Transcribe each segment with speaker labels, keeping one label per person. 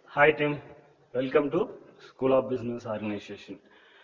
Speaker 1: hi team welcome to school of business organization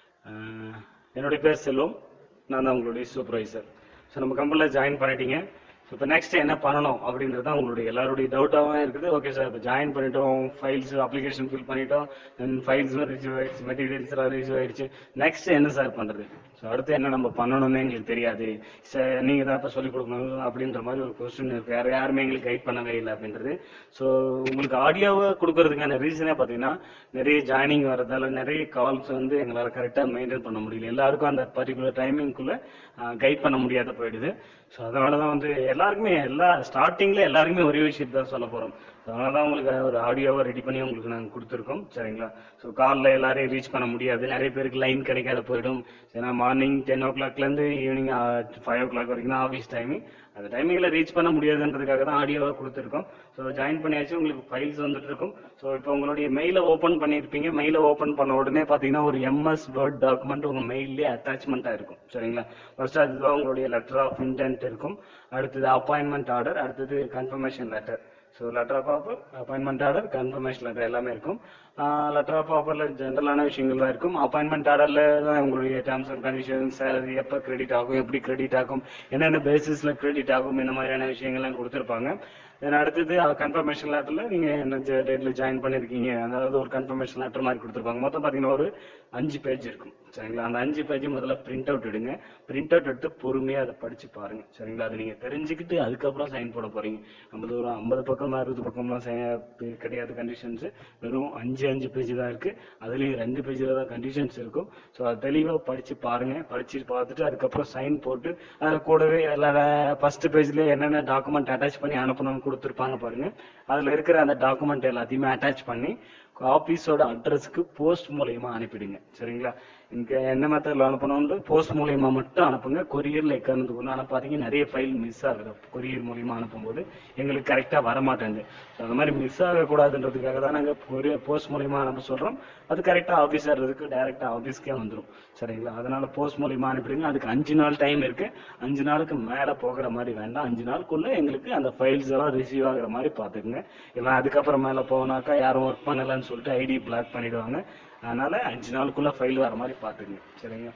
Speaker 1: என்னுடைய பேர் செல்வம் நான் தான் உங்களுடைய சூப்பர்வைசர் ஸோ நம்ம கம்பெனியில் ஜாயின் பண்ணிட்டீங்க ஸோ இப்போ நெக்ஸ்ட் என்ன பண்ணணும் அப்படின்றது தான் உங்களுடைய எல்லாருடைய டவுட்டாகவும் இருக்குது ஓகே சார் இப்போ ஜாயின் பண்ணிட்டோம் ஃபைல்ஸ் அப்ளிகேஷன் ஃபில் பண்ணிட்டோம் தென் ஃபைல்ஸ் ரிசீவ் ஆயிடுச்சு மெட்டீரியல்ஸ் ரிசீவ் ஆயிடுச்சு நெக்ஸ்ட் என்ன சார் பண்ணுறது ஸோ அடுத்து என்ன நம்ம பண்ணணும்னு எங்களுக்கு தெரியாது சார் நீங்கள் தான் இப்போ சொல்லிக் கொடுக்கணும் அப்படின்ற மாதிரி ஒரு கொஸ்டின் இருக்கு யார் யாருமே எங்களுக்கு கைட் பண்ணவே இல்லை அப்படின்றது ஸோ உங்களுக்கு ஆடியோவை கொடுக்கறதுக்கான ரீசனே பார்த்தீங்கன்னா நிறைய ஜாயினிங் வரதால நிறைய கால்ஸ் வந்து எங்களால் கரெக்டாக மெயின்டைன் பண்ண முடியல எல்லாருக்கும் அந்த பர்டிகுலர் டைமிங்குள்ளே கைட் பண்ண முடியாத போயிடுது ஸோ அதனால தான் வந்து எல்லாருக்குமே எல்லா ஸ்டார்டிங்கில் எல்லாருக்குமே ஒரே விஷயத்தை தான் சொல்ல போகிறோம் அதனால தான் உங்களுக்கு ஒரு ஆடியோவை ரெடி பண்ணி உங்களுக்கு நாங்கள் கொடுத்துருக்கோம் சரிங்களா ஸோ காலில் எல்லாரையும் ரீச் பண்ண முடியாது நிறைய பேருக்கு லைன் கிடைக்காத போயிடும் ஏன்னா மார்னிங் டென் ஓ கிளாக்லேருந்து ஈவினிங் ஃபைவ் ஓ கிளாக் வரைக்கும் தான் ஆஃபீஸ் டைமிங் அந்த டைமிங்கில் ரீச் பண்ண முடியாதுன்றதுக்காக தான் ஆடியோவை கொடுத்துருக்கோம் ஸோ ஜாயின் பண்ணியாச்சு உங்களுக்கு ஃபைல்ஸ் வந்துட்டு இருக்கும் ஸோ இப்போ உங்களுடைய மெயிலை ஓப்பன் பண்ணியிருப்பீங்க மெயிலை ஓப்பன் பண்ண உடனே பார்த்தீங்கன்னா ஒரு எம்எஸ் வேர்ட் டாக்குமெண்ட் உங்கள் மெயிலே அட்டாச்மெண்ட்டாக இருக்கும் சரிங்களா ஃபர்ஸ்ட் அதுதான் உங்களுடைய லெட்டர் ஆஃப் இன்டென்ட் இருக்கும் அடுத்தது அப்பாயின்மெண்ட் ஆர்டர் அடுத்தது confirmation letter so letter of offer appointment order confirmation letter எல்லாமே இருக்கும் லெட்டர் ஆஃப் ஆஃபரில் ஜென்ரலான விஷயங்கள் தான் இருக்கும் அப்பாயின்மெண்ட் ஆர்டரில் தான் உங்களுடைய டேர்ம்ஸ் அண்ட் கண்டிஷன்ஸ் சேலரி எப்போ கிரெடிட் ஆகும் எப்படி கிரெடிட் ஆகும் என்னென்ன பேசிஸில் கிரெடிட் ஆகும் இந்த மாதிரியான விஷயங்கள்லாம் கொடுத்துருப்பாங்க தென் அடுத்தது கன்ஃபர்மேஷன் லெட்டரில் நீங்கள் என்ன டேட்டில் ஜாயின் பண்ணியிருக்கீங்க அதாவது ஒரு கன்ஃபர்மேஷன் லெட்டர் மாதிரி கொடுத்துருப்பாங்க மொத்தம் பார்த்தீங்கன்னா ஒரு அஞ்சு பேஜ் இருக்கும் சரிங்களா அந்த அஞ்சு பேஜ் முதல்ல பிரிண்ட் அவுட் எடுங்க பிரிண்ட் அவுட் எடுத்து பொறுமையாக அதை படித்து பாருங்க சரிங்களா அதை நீங்கள் தெரிஞ்சுக்கிட்டு அதுக்கப்புறம் சைன் போட போகிறீங்க நம்ம ஒரு ஐம்பது பக்கம் அறுபது பக்கம்லாம் சை- கிடையாது கண்டிஷன்ஸு வெறும் அஞ்சு அஞ்சு பேஜ் தான் இருக்குது அதுலேயும் ரெண்டு பேஜில் தான் கண்டிஷன்ஸ் இருக்கும் ஸோ அதை தெளிவாக படித்து பாருங்கள் படித்து பார்த்துட்டு அதுக்கப்புறம் சைன் போட்டு அதில் கூடவே எல்லா ஃபஸ்ட்டு பேஜ்லேயே என்னென்ன டாக்குமெண்ட் அட்டாச் பண்ணி அனுப்பணும்னு கொடுத்துருப்பாங்க பாருங்கள் அதில் இருக்கிற அந்த டாக்குமெண்ட் எல்லாத்தையுமே அட்டாச் பண்ணி ஆஃபீஸோட அட்ரஸ்க்கு போஸ்ட் மூலயமா அனுப்பிடுங்க சரிங்களா இங்கே என்ன மெத்தடில் அனுப்பணும்னு போஸ்ட் மூலயமா மட்டும் அனுப்புங்க கொரியரில் எக்காரணத்து கொண்டு அனுப்பாதீங்க நிறைய ஃபைல் மிஸ் ஆகுது கொரியர் மூலியமா அனுப்பும்போது எங்களுக்கு கரெக்டாக வர மாட்டேங்குது ஸோ அந்த மாதிரி மிஸ் ஆகக்கூடாதுன்றதுக்காக தான் நாங்கள் கொரியர் போஸ்ட் மூலயமா அனுப்ப சொல்கிறோம் அது கரெக்டாக ஆஃபீஸ் வர்றதுக்கு டேரெக்டாக ஆஃபீஸ்க்கே வந்துடும் சரிங்களா அதனால போஸ்ட் மூலியமா அனுப்பிடுங்க அதுக்கு அஞ்சு நாள் டைம் இருக்கு அஞ்சு நாளுக்கு மேலே போகிற மாதிரி வேண்டாம் அஞ்சு நாளுக்குள்ள எங்களுக்கு அந்த ஃபைல்ஸ் எல்லாம் ரிசீவ் ஆகுற மாதிரி பார்த்துக்குங்க இல்லை அதுக்கப்புறம் மேலே போனாக்கா யாரும் ஒர்க் பண்ணலைன்னு சொல்லிட்டு ஐடி பிளாக் பண்ணிடுவாங்க அதனால அஞ்சு நாளுக்குள்ள ஃபைல் வர மாதிரி பார்த்துக்குங்க சரிங்களா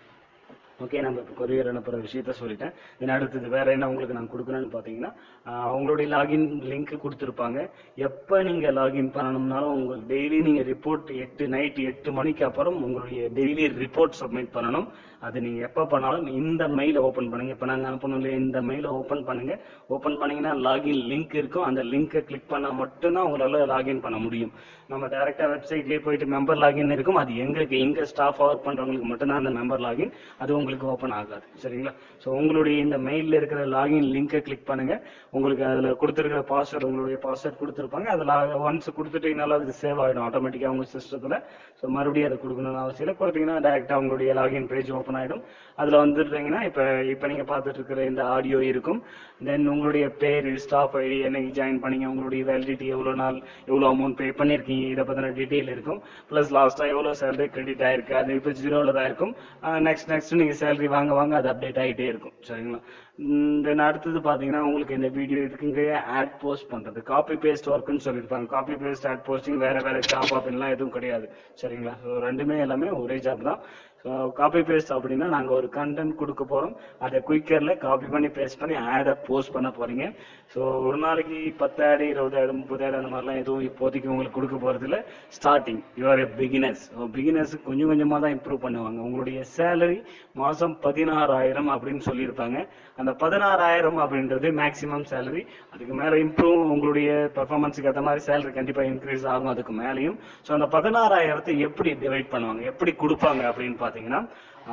Speaker 1: ஓகே நம்ம இப்போ கொரியர் அனுப்புகிற விஷயத்த சொல்லிட்டேன் தென் அடுத்தது வேற என்ன உங்களுக்கு நான் கொடுக்கணும்னு பார்த்தீங்கன்னா ஆஹ் உங்களுடைய லாகின் லிங்க் கொடுத்துருப்பாங்க எப்போ நீங்கள் லாகின் பண்ணணும்னாலும் உங்களுக்கு டெய்லி நீங்கள் ரிப்போர்ட் எட்டு நைட் எட்டு மணிக்கு அப்புறம் உங்களுடைய டெய்லி ரிப்போர்ட் சப்மிட் பண்ணணும் அது நீங்கள் எப்போ பண்ணாலும் இந்த மெயிலை ஓப்பன் பண்ணுங்க இப்போ நாங்கள் அனுப்பணும் இல்லையா இந்த மெயிலை ஓப்பன் பண்ணுங்க ஓப்பன் பண்ணீங்கன்னா லாகின் லிங்க் இருக்கும் அந்த லிங்கை கிளிக் பண்ணால் மட்டும்தான் உங்களால் லாகின் பண்ண முடியும் நம்ம டேரெக்டாக வெப்சைட்லேயே போயிட்டு மெம்பர் லாகின் இருக்கும் அது எங்களுக்கு எங்கள் ஸ்டாஃப் ஒர்க் பண்ணுறவங்களுக்கு மட்டும்தான் அந்த மெம்பர் லாகின் அது உங்களுக்கு ஓப்பன் ஆகாது சரிங்களா ஸோ உங்களுடைய இந்த மெயிலில் இருக்கிற லாகின் லிங்கை கிளிக் பண்ணுங்க உங்களுக்கு அதில் கொடுத்துருக்கிற பாஸ்வேர்டு உங்களுடைய பாஸ்வேர்ட் கொடுத்துருப்பாங்க அதில் ஒன்ஸ் கொடுத்துட்டீங்கனாலும் அது சேவ் ஆகிடும் ஆட்டோமேட்டிக்காக உங்கள் சிஸ்டத்தில் ஸோ மறுபடியும் அதை கொடுக்கணும்னு அவசியம் இல்லை கொடுத்தீங்கன்னா டேரெக்டாக உங்களுடைய லாகின் பேஜ் ஓப்பன் ஆகிடும் அதில் வந்துடுறீங்கன்னா இப்போ இப்போ நீங்கள் பார்த்துட்டு இருக்கிற இந்த ஆடியோ இருக்கும் தென் உங்களுடைய பேர் ஸ்டாஃப் ஐடி என்னைக்கு ஜாயின் பண்ணீங்க உங்களுடைய வேலிடிட்டி எவ்வளோ நாள் எவ்வளோ அமௌண்ட் பே பண்ணியிருக்கீங்க இதை பற்றின டீட்டெயில் இருக்கும் ப்ளஸ் லாஸ்ட்டாக எவ்வளோ சேலரி கிரெடிட் ஆயிருக்கு அது இப்போ ஜீரோவில் தான் இருக்கும் நெக்ஸ்ட் நெக்ஸ்ட் நீங்கள் சேலரி வாங்க வாங்க அது அப்டேட் ஆகிட்டே இருக்கும் சரிங்களா தென் அடுத்தது பார்த்தீங்கன்னா உங்களுக்கு இந்த வீடியோ இதுக்குங்க ஆட் போஸ்ட் பண்ணுறது காப்பி பேஸ்ட் ஒர்க்குன்னு சொல்லியிருப்பாங்க காப்பி பேஸ்ட் ஆட் போஸ்டிங் வேறு வேறு ஜாப் அப்படின்லாம் எதுவும் கிடையாது சரிங்களா ஸோ ரெண்டுமே எல்லாமே ஒரே ஜாப் தான் ஸோ காப்பி பேஸ்ட் அப்படின்னா நாங்கள் ஒரு கண்டென்ட் கொடுக்க போகிறோம் அதை குயிக்கரில் காப்பி பண்ணி பேஸ்ட் பண்ணி ஆடை போஸ்ட் பண்ண போகிறீங்க ஸோ ஒரு நாளைக்கு பத்து ஆடு இருபது ஆடு முப்பது ஆடு அந்த மாதிரிலாம் எதுவும் இப்போதைக்கு உங்களுக்கு கொடுக்க போகிறதில்ல starting you're a beginners beginners கொஞ்சம் கொஞ்சமாக தான் இம்ப்ரூவ் பண்ணுவாங்க உங்களுடைய சேலரி மாதம் பதினாறாயிரம் அப்படின்னு சொல்லியிருப்பாங்க அந்த பதினாறாயிரம் அப்படின்றது மேக்ஸிமம் சேலரி அதுக்கு மேலே இம்ப்ரூவ் உங்களுடைய பர்ஃபார்மன்ஸுக்கு ஏற்ற மாதிரி சேலரி கண்டிப்பாக இன்க்ரீஸ் ஆகும் அதுக்கு மேலேயும் ஸோ அந்த பதினாறாயிரத்தை எப்படி டிவைட் பண்ணுவாங்க எப்படி கொடுப்பாங்க அப்படின்னு பார்த்தீங்கன்னா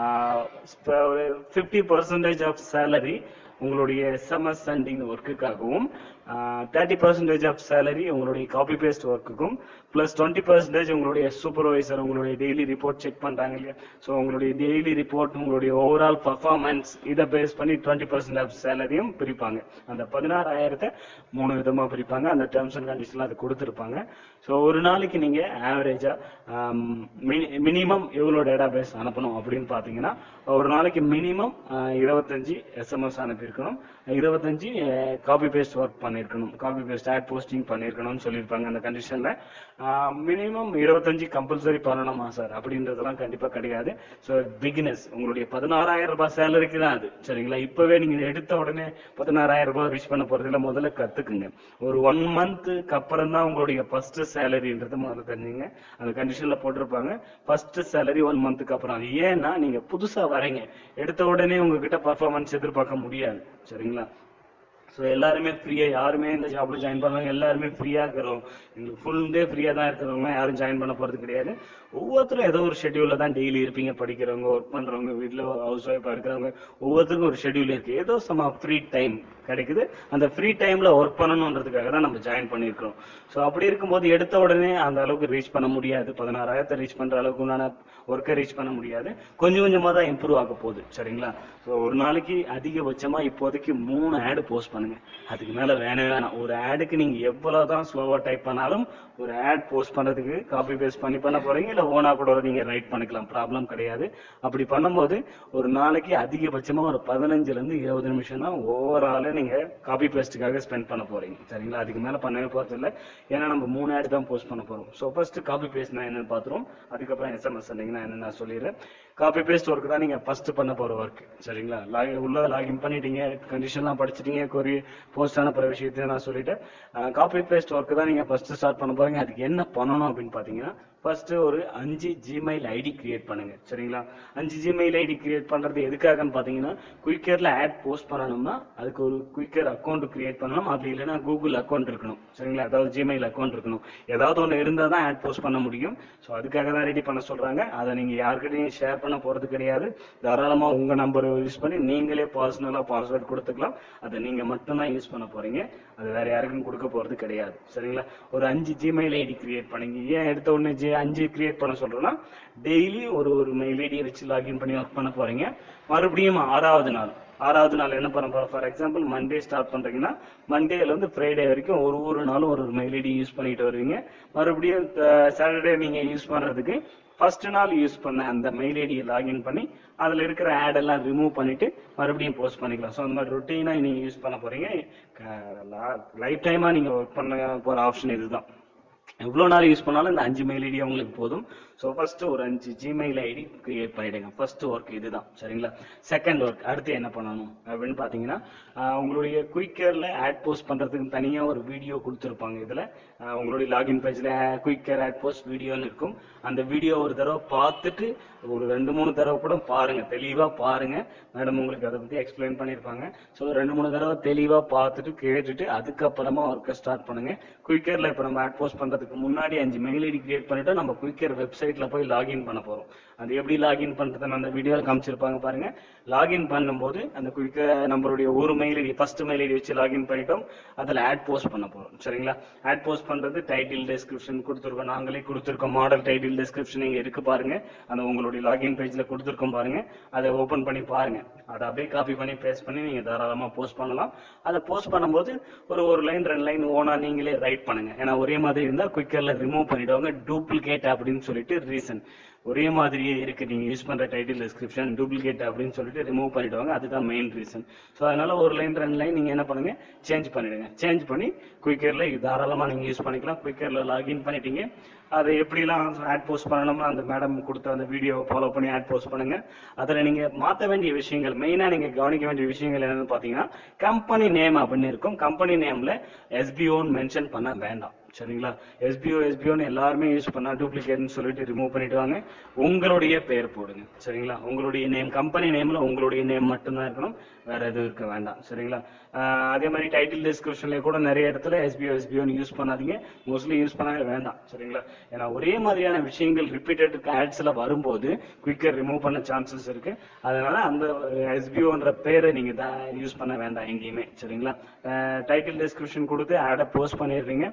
Speaker 1: ஃபிஃப்டி பர்சன்டேஜ் ஆஃப் சேலரி உங்களுடைய எஸ்எம்எஸ் சென்டிங் ஒர்க்குக்காகவும் தேர்ட்டி பர்சன்டேஜ் ஆஃப் சேலரி உங்களுடைய காப்பி பேஸ்ட் ஒர்க்குக்கும் ப்ளஸ் டுவெண்ட்டி பர்சன்டேஜ் உங்களுடைய சூப்பர்வைசர் உங்களுடைய டெய்லி ரிப்போர்ட் செக் பண்ணுறாங்க இல்லையா ஸோ உங்களுடைய டெய்லி ரிப்போர்ட் உங்களுடைய ஓவரால் பர்ஃபார்மன்ஸ் இதை பேஸ் பண்ணி டுவெண்ட்டி பர்சன்ட் ஆஃப் சேலரியும் பிரிப்பாங்க அந்த பதினாறாயிரத்தை மூணு விதமாக பிரிப்பாங்க அந்த டேர்ம்ஸ் அண்ட் கண்டிஷன்லாம் அது கொடுத்துருப்பாங்க ஸோ ஒரு நாளைக்கு நீங்கள் ஆவரேஜாக மினிமம் எவ்வளோ டேட்டா பேஸ் அனுப்பணும் அப்படின்னு பார்த்தீங்கன்னா ஒரு நாளைக்கு மினிமம் இருபத்தஞ்சி எஸ்எம்எஸ் அனுப்பியிருக்கணும் இருபத்தஞ்சி காப்பி பேஸ்ட் ஒர்க் பண்ணிருக்கணும் பண்ணியிருக்கணும் காப்பி பேஸ்ட் ஆட் போஸ்டிங் பண்ணியிருக்கணும்னு சொல்லியிருப்பாங்க அந்த கண்டிஷனில் மினிமம் இருபத்தஞ்சு கம்பல்சரி பண்ணணுமா சார் அப்படின்றதெல்லாம் கண்டிப்பாக கிடையாது ஸோ பிகினஸ் உங்களுடைய பதினாறாயிரம் ரூபாய் சேலரிக்கு தான் அது சரிங்களா இப்போவே நீங்கள் எடுத்த உடனே பதினாறாயிரம் ரூபாய் ரீச் பண்ண போகிறதுல முதல்ல கற்றுக்குங்க ஒரு ஒன் மந்த்துக்கு அப்புறம் தான் உங்களுடைய ஃபர்ஸ்ட் சேலரின்றது முதல்ல தெரிஞ்சுங்க அந்த கண்டிஷனில் போட்டிருப்பாங்க ஃபர்ஸ்ட் சேலரி ஒன் மந்த்துக்கு அப்புறம் அது ஏன்னா நீங்கள் புதுசாக வரீங்க எடுத்த உடனே உங்ககிட்ட பர்ஃபார்மன்ஸ் எதிர்பார்க்க முடியாது சரிங்களா ஸோ எல்லாருமே ஃப்ரீயாக யாருமே இந்த ஜாப்ல ஜாயின் பண்ணுவாங்க எல்லாருமே ஃப்ரீயாக இருக்கிறோம் எங்களுக்கு ஃபுல் டே ஃப்ரீயாக தான் இருக்கிறவங்க யாரும் ஜாயின் பண்ண போகிறது கிடையாது ஒவ்வொருத்தரும் ஏதோ ஒரு ஷெட்யூலில் தான் டெய்லி இருப்பீங்க படிக்கிறவங்க ஒர்க் பண்ணுறவங்க வீட்டில் ஹவுஸ் ஒய்ஃபாக இருக்கிறவங்க ஒவ்வொருத்தருக்கும் ஒரு ஷெட்யூல் இருக்குது ஏதோ சம ஃப்ரீ டைம் கிடைக்குது அந்த ஃப்ரீ டைமில் ஒர்க் பண்ணணுன்றதுக்காக தான் நம்ம ஜாயின் பண்ணியிருக்கிறோம் ஸோ அப்படி இருக்கும்போது எடுத்த உடனே அந்த அளவுக்கு ரீச் பண்ண முடியாது பதினாறாயிரத்தை ரீச் பண்ணுற அளவுக்கு உண்டான ஒர்க்கை ரீச் பண்ண முடியாது கொஞ்சம் கொஞ்சமாக தான் இம்ப்ரூவ் ஆக போகுது சரிங்களா ஸோ ஒரு நாளைக்கு அதிகபட்சமாக இப்போதைக்கு மூணு ஆடு போஸ்ட் பண்ணுங்க அதுக்கு மேலே வேணவே வேணாம் ஒரு ஆடுக்கு நீங்கள் எவ்வளோ தான் ஸ்லோவாக டைப் பண்ணாலும் ஒரு ஆட் போஸ்ட் பண்ணுறதுக்கு காப்பி பேஸ்ட் பண்ணி பண்ண போகிறீங்க இல்லை ஓனாக கூட நீங்கள் ரைட் பண்ணிக்கலாம் ப்ராப்ளம் கிடையாது அப்படி பண்ணும்போது ஒரு நாளைக்கு அதிகபட்சமாக ஒரு பதினஞ்சுலேருந்து இருபது நிமிஷம் தான் ஓவரால் நீங்கள் காப்பி பேஸ்ட்டுக்காக ஸ்பெண்ட் பண்ண போகிறீங்க சரிங்களா அதுக்கு மேலே பண்ணவே போகிறது இல்லை ஏன்னா நம்ம மூணு ஆட் தான் போஸ்ட் பண்ண போகிறோம் ஸோ ஃபர்ஸ்ட் காப்பி பேஸ்ட்னா என்னன்னு பார்த்துருவோம் அதுக்கப்புறம் எஸ்எம்எஸ் சொன்னீங்கன்னா என்னன்னு நான் சொல்லிடுறேன் காப்பி பேஸ்ட் ஒர்க் தான் நீங்கள் ஃபர்ஸ்ட் பண்ண போகிற ஒர்க் சரிங்களா லாகி உள்ள லாகின் பண்ணிட்டீங்க கண்டிஷன்லாம் படிச்சிட்டீங்க கொரி போஸ்ட் அனுப்புகிற விஷயத்தையும் நான் சொல்லிட்டேன் காப்பி பேஸ்ட் ஒர்க் தான் நீங்கள் ஃபர்ஸ்ட் ஸ்டார்ட் பண்ண போகிறீங்க அதுக்கு என்ன பண்ணணும் அப்படின்னு பார்த்தீங்கன்னா ஃபர்ஸ்ட் ஒரு அஞ்சு ஜிமெயில் ஐடி கிரியேட் பண்ணுங்க சரிங்களா அஞ்சு ஜிமெயில் ஐடி கிரியேட் பண்றது எதுக்காகன்னு பார்த்தீங்கன்னா குயிக்கர்ல ஆட் போஸ்ட் பண்ணணும்னா அதுக்கு ஒரு குயிக்கர் அக்கௌண்ட் கிரியேட் பண்ணணும் அப்படி இல்லைன்னா கூகுள் அக்கௌண்ட் இருக்கணும் சரிங்களா அதாவது ஜிமெயில் அக்கௌண்ட் இருக்கணும் ஏதாவது ஒன்று இருந்தால் தான் ஆட் போஸ்ட் பண்ண முடியும் ஸோ அதுக்காக தான் ரெடி பண்ண சொல்றாங்க அதை நீங்க யாருக்கிட்டையும் ஷேர் பண்ண போறது கிடையாது தாராளமா உங்க நம்பரை யூஸ் பண்ணி நீங்களே பர்சனலா பாஸ்வேர்ட் கொடுத்துக்கலாம் அதை நீங்க மட்டும்தான் யூஸ் பண்ண போறீங்க அது வேற யாருக்கும் கொடுக்க போறது கிடையாது சரிங்களா ஒரு அஞ்சு ஜிமெயில் ஐடி கிரியேட் பண்ணீங்க ஏன் எடுத்த உடனே ஜி அஞ்சு கிரியேட் பண்ண சொல்றேன்னா டெய்லி ஒரு ஒரு மெயில் ஐடியை வச்சு லாகின் பண்ணி ஒர்க் பண்ண போறீங்க மறுபடியும் ஆறாவது நாள் ஆறாவது நாள் என்ன பண்ண போறோம் ஃபார் எக்ஸாம்பிள் மண்டே ஸ்டார்ட் பண்றீங்கன்னா மண்டேல இருந்து ஃப்ரைடே வரைக்கும் ஒரு ஒரு நாளும் ஒரு ஒரு மெயில் ஐடி யூஸ் பண்ணிட்டு வருவீங்க மறுபடியும் சாட்டர்டே நீங்க யூஸ் பண்றதுக்கு ஃபர்ஸ்ட் நாள் யூஸ் பண்ண அந்த மெயில் ஐடியை லாகின் பண்ணி அதில் இருக்கிற ஆட் எல்லாம் ரிமூவ் பண்ணிட்டு மறுபடியும் போஸ்ட் பண்ணிக்கலாம் ஸோ அந்த மாதிரி ரொட்டீனாக நீங்கள் யூஸ் பண்ண போறீங்க லைஃப் டைமாக நீங்கள் ஒர்க் பண்ண போகிற ஆப்ஷன் இதுதான் எவ்வளோ நாள் யூஸ் பண்ணாலும் இந்த அஞ்சு மெயில் ஐடி உங்களுக்கு போதும் ஸோ ஃபர்ஸ்ட் ஒரு அஞ்சு ஜிமெயில் ஐடி கிரியேட் பண்ணிடுங்க ஃபர்ஸ்ட் ஒர்க் இதுதான் சரிங்களா செகண்ட் ஒர்க் அடுத்து என்ன பண்ணணும் அப்படின்னு பார்த்தீங்கன்னா ஆஹ் உங்களுடைய குயிக்கரில் ஆட் போஸ்ட் பண்ணுறதுக்கு தனியாக ஒரு வீடியோ கொடுத்துருப்பாங்க இதில் உங்களுடைய லாகின் பேஜில் குயிக்கர் ஆட் போஸ்ட் வீடியோன்னு இருக்கும் அந்த வீடியோ ஒரு தடவை பார்த்துட்டு ஒரு ரெண்டு மூணு தடவை கூட பாருங்க தெளிவாக பாருங்க மேடம் உங்களுக்கு அதை பற்றி எக்ஸ்பிளைன் பண்ணியிருப்பாங்க ஸோ ரெண்டு மூணு தடவை தெளிவாக பார்த்துட்டு கேட்டுட்டு அதுக்கப்புறமா ஒர்க்கை ஸ்டார்ட் பண்ணுங்க குயிக்கரில் இப்போ நம்ம ஆட் போஸ்ட் பண்ணுறதுக்கு முன்னாடி அஞ்சு மெயில் ஐடி கிரியேட் பண்ணிட்டு நம்ம குயிக்கர் வெப்சைட்டில் போய் லாகின் பண்ண போகிறோம் அது எப்படி லாகின் பண்ணுறதுன்னு அந்த வீடியோவில் காமிச்சிருப்பாங்க பாருங்க லாகின் பண்ணும்போது அந்த குயிக்கர் நம்மளுடைய ஒரு mail ID first mail ID வச்சு லாகின் பண்ணிட்டோம் அதில் ஆட் போஸ்ட் பண்ண போகிறோம் சரிங்களா ஆட் போஸ்ட் பண்ணுறது டைட்டில் டெஸ்கிரிப்ஷன் கொடுத்துருக்கோம் நாங்களே கொடுத்துருக்கோம் மாடல் டைட்டில் டெஸ்கிரிப்ஷன் இங்கே இருக்கு பாருங்க அந்த உங்களுடைய லாகின் பேஜில் கொடுத்துருக்கோம் பாருங்க அதை ஓப்பன் பண்ணி பாருங்க அதை அப்படியே காப்பி பண்ணி பேஸ்ட் பண்ணி நீங்கள் தாராளமாக போஸ்ட் பண்ணலாம் அதை போஸ்ட் பண்ணும்போது ஒரு ஒரு லைன் ரெண்டு லைன் ஓனா நீங்களே ரைட் பண்ணுங்க ஏன்னா ஒரே மாதிரி இருந்தால் குயிக்கரில் ரிமூவ் பண்ணிடுவாங்க டூப்ளிகேட் அப்படின்னு சொல்லிட்டு ரீசன் ஒரே மாதிரியே இருக்கு நீங்க யூஸ் பண்ற டைட்டில் டிஸ்கிரிப்ஷன் டூப்ளிகேட் அப்படின்னு சொல்லிட்டு ரிமூவ் பண்ணிடுவாங்க அதுதான் மெயின் ரீசன் ஸோ அதனால ஒரு லைன் ரெண்டு லைன் நீங்க என்ன பண்ணுங்க சேஞ்ச் பண்ணிடுங்க சேஞ்ச் பண்ணி குயிக்கர்ல தாராளமா நீங்க யூஸ் பண்ணிக்கலாம் குயிக்கர்ல லாகின் பண்ணிட்டீங்க அதை எப்படிலாம் ஆட் போஸ்ட் பண்ணணும்னு அந்த மேடம் கொடுத்த அந்த வீடியோவை ஃபாலோ பண்ணி ஆட் போஸ்ட் பண்ணுங்க அதில் நீங்க மாற்ற வேண்டிய விஷயங்கள் மெயினாக நீங்க கவனிக்க வேண்டிய விஷயங்கள் என்னன்னு பார்த்தீங்கன்னா கம்பெனி நேம் அப்படின்னு இருக்கும் கம்பெனி நேம்ல எஸ்பிஓன்னு மென்ஷன் பண்ண வேண்டாம் சரிங்களா எஸ்பிஓ எஸ்பிஓன்னு எல்லாருமே யூஸ் பண்ணா டூப்ளிகேட்னு சொல்லிட்டு ரிமூவ் பண்ணிடுவாங்க உங்களுடைய பேர் போடுங்க சரிங்களா உங்களுடைய நேம் கம்பெனி நேம்ல உங்களுடைய நேம் மட்டும்தான் இருக்கணும் வேற எதுவும் இருக்க வேண்டாம் சரிங்களா ஆஹ் அதே மாதிரி டைட்டில் டிஸ்கிரிப்ஷன்ல கூட நிறைய இடத்துல எஸ்பிஓ எஸ்பிஓன்னு யூஸ் பண்ணாதீங்க மோஸ்ட்லி யூஸ் பண்ணவே வேண்டாம் சரிங்களா ஏன்னா ஒரே மாதிரியான விஷயங்கள் ரிப்பீட்டட் ஆட்ஸ்ல வரும்போது குயிக்கர் ரிமூவ் பண்ண சான்சஸ் இருக்கு அதனால அந்த எஸ்பிஓன்ற பேரை நீங்க யூஸ் பண்ண வேண்டாம் எங்கேயுமே சரிங்களா டைட்டில் டிஸ்கிரிப்ஷன் கொடுத்து ஆடை போஸ்ட் பண்ணிடுறீங்க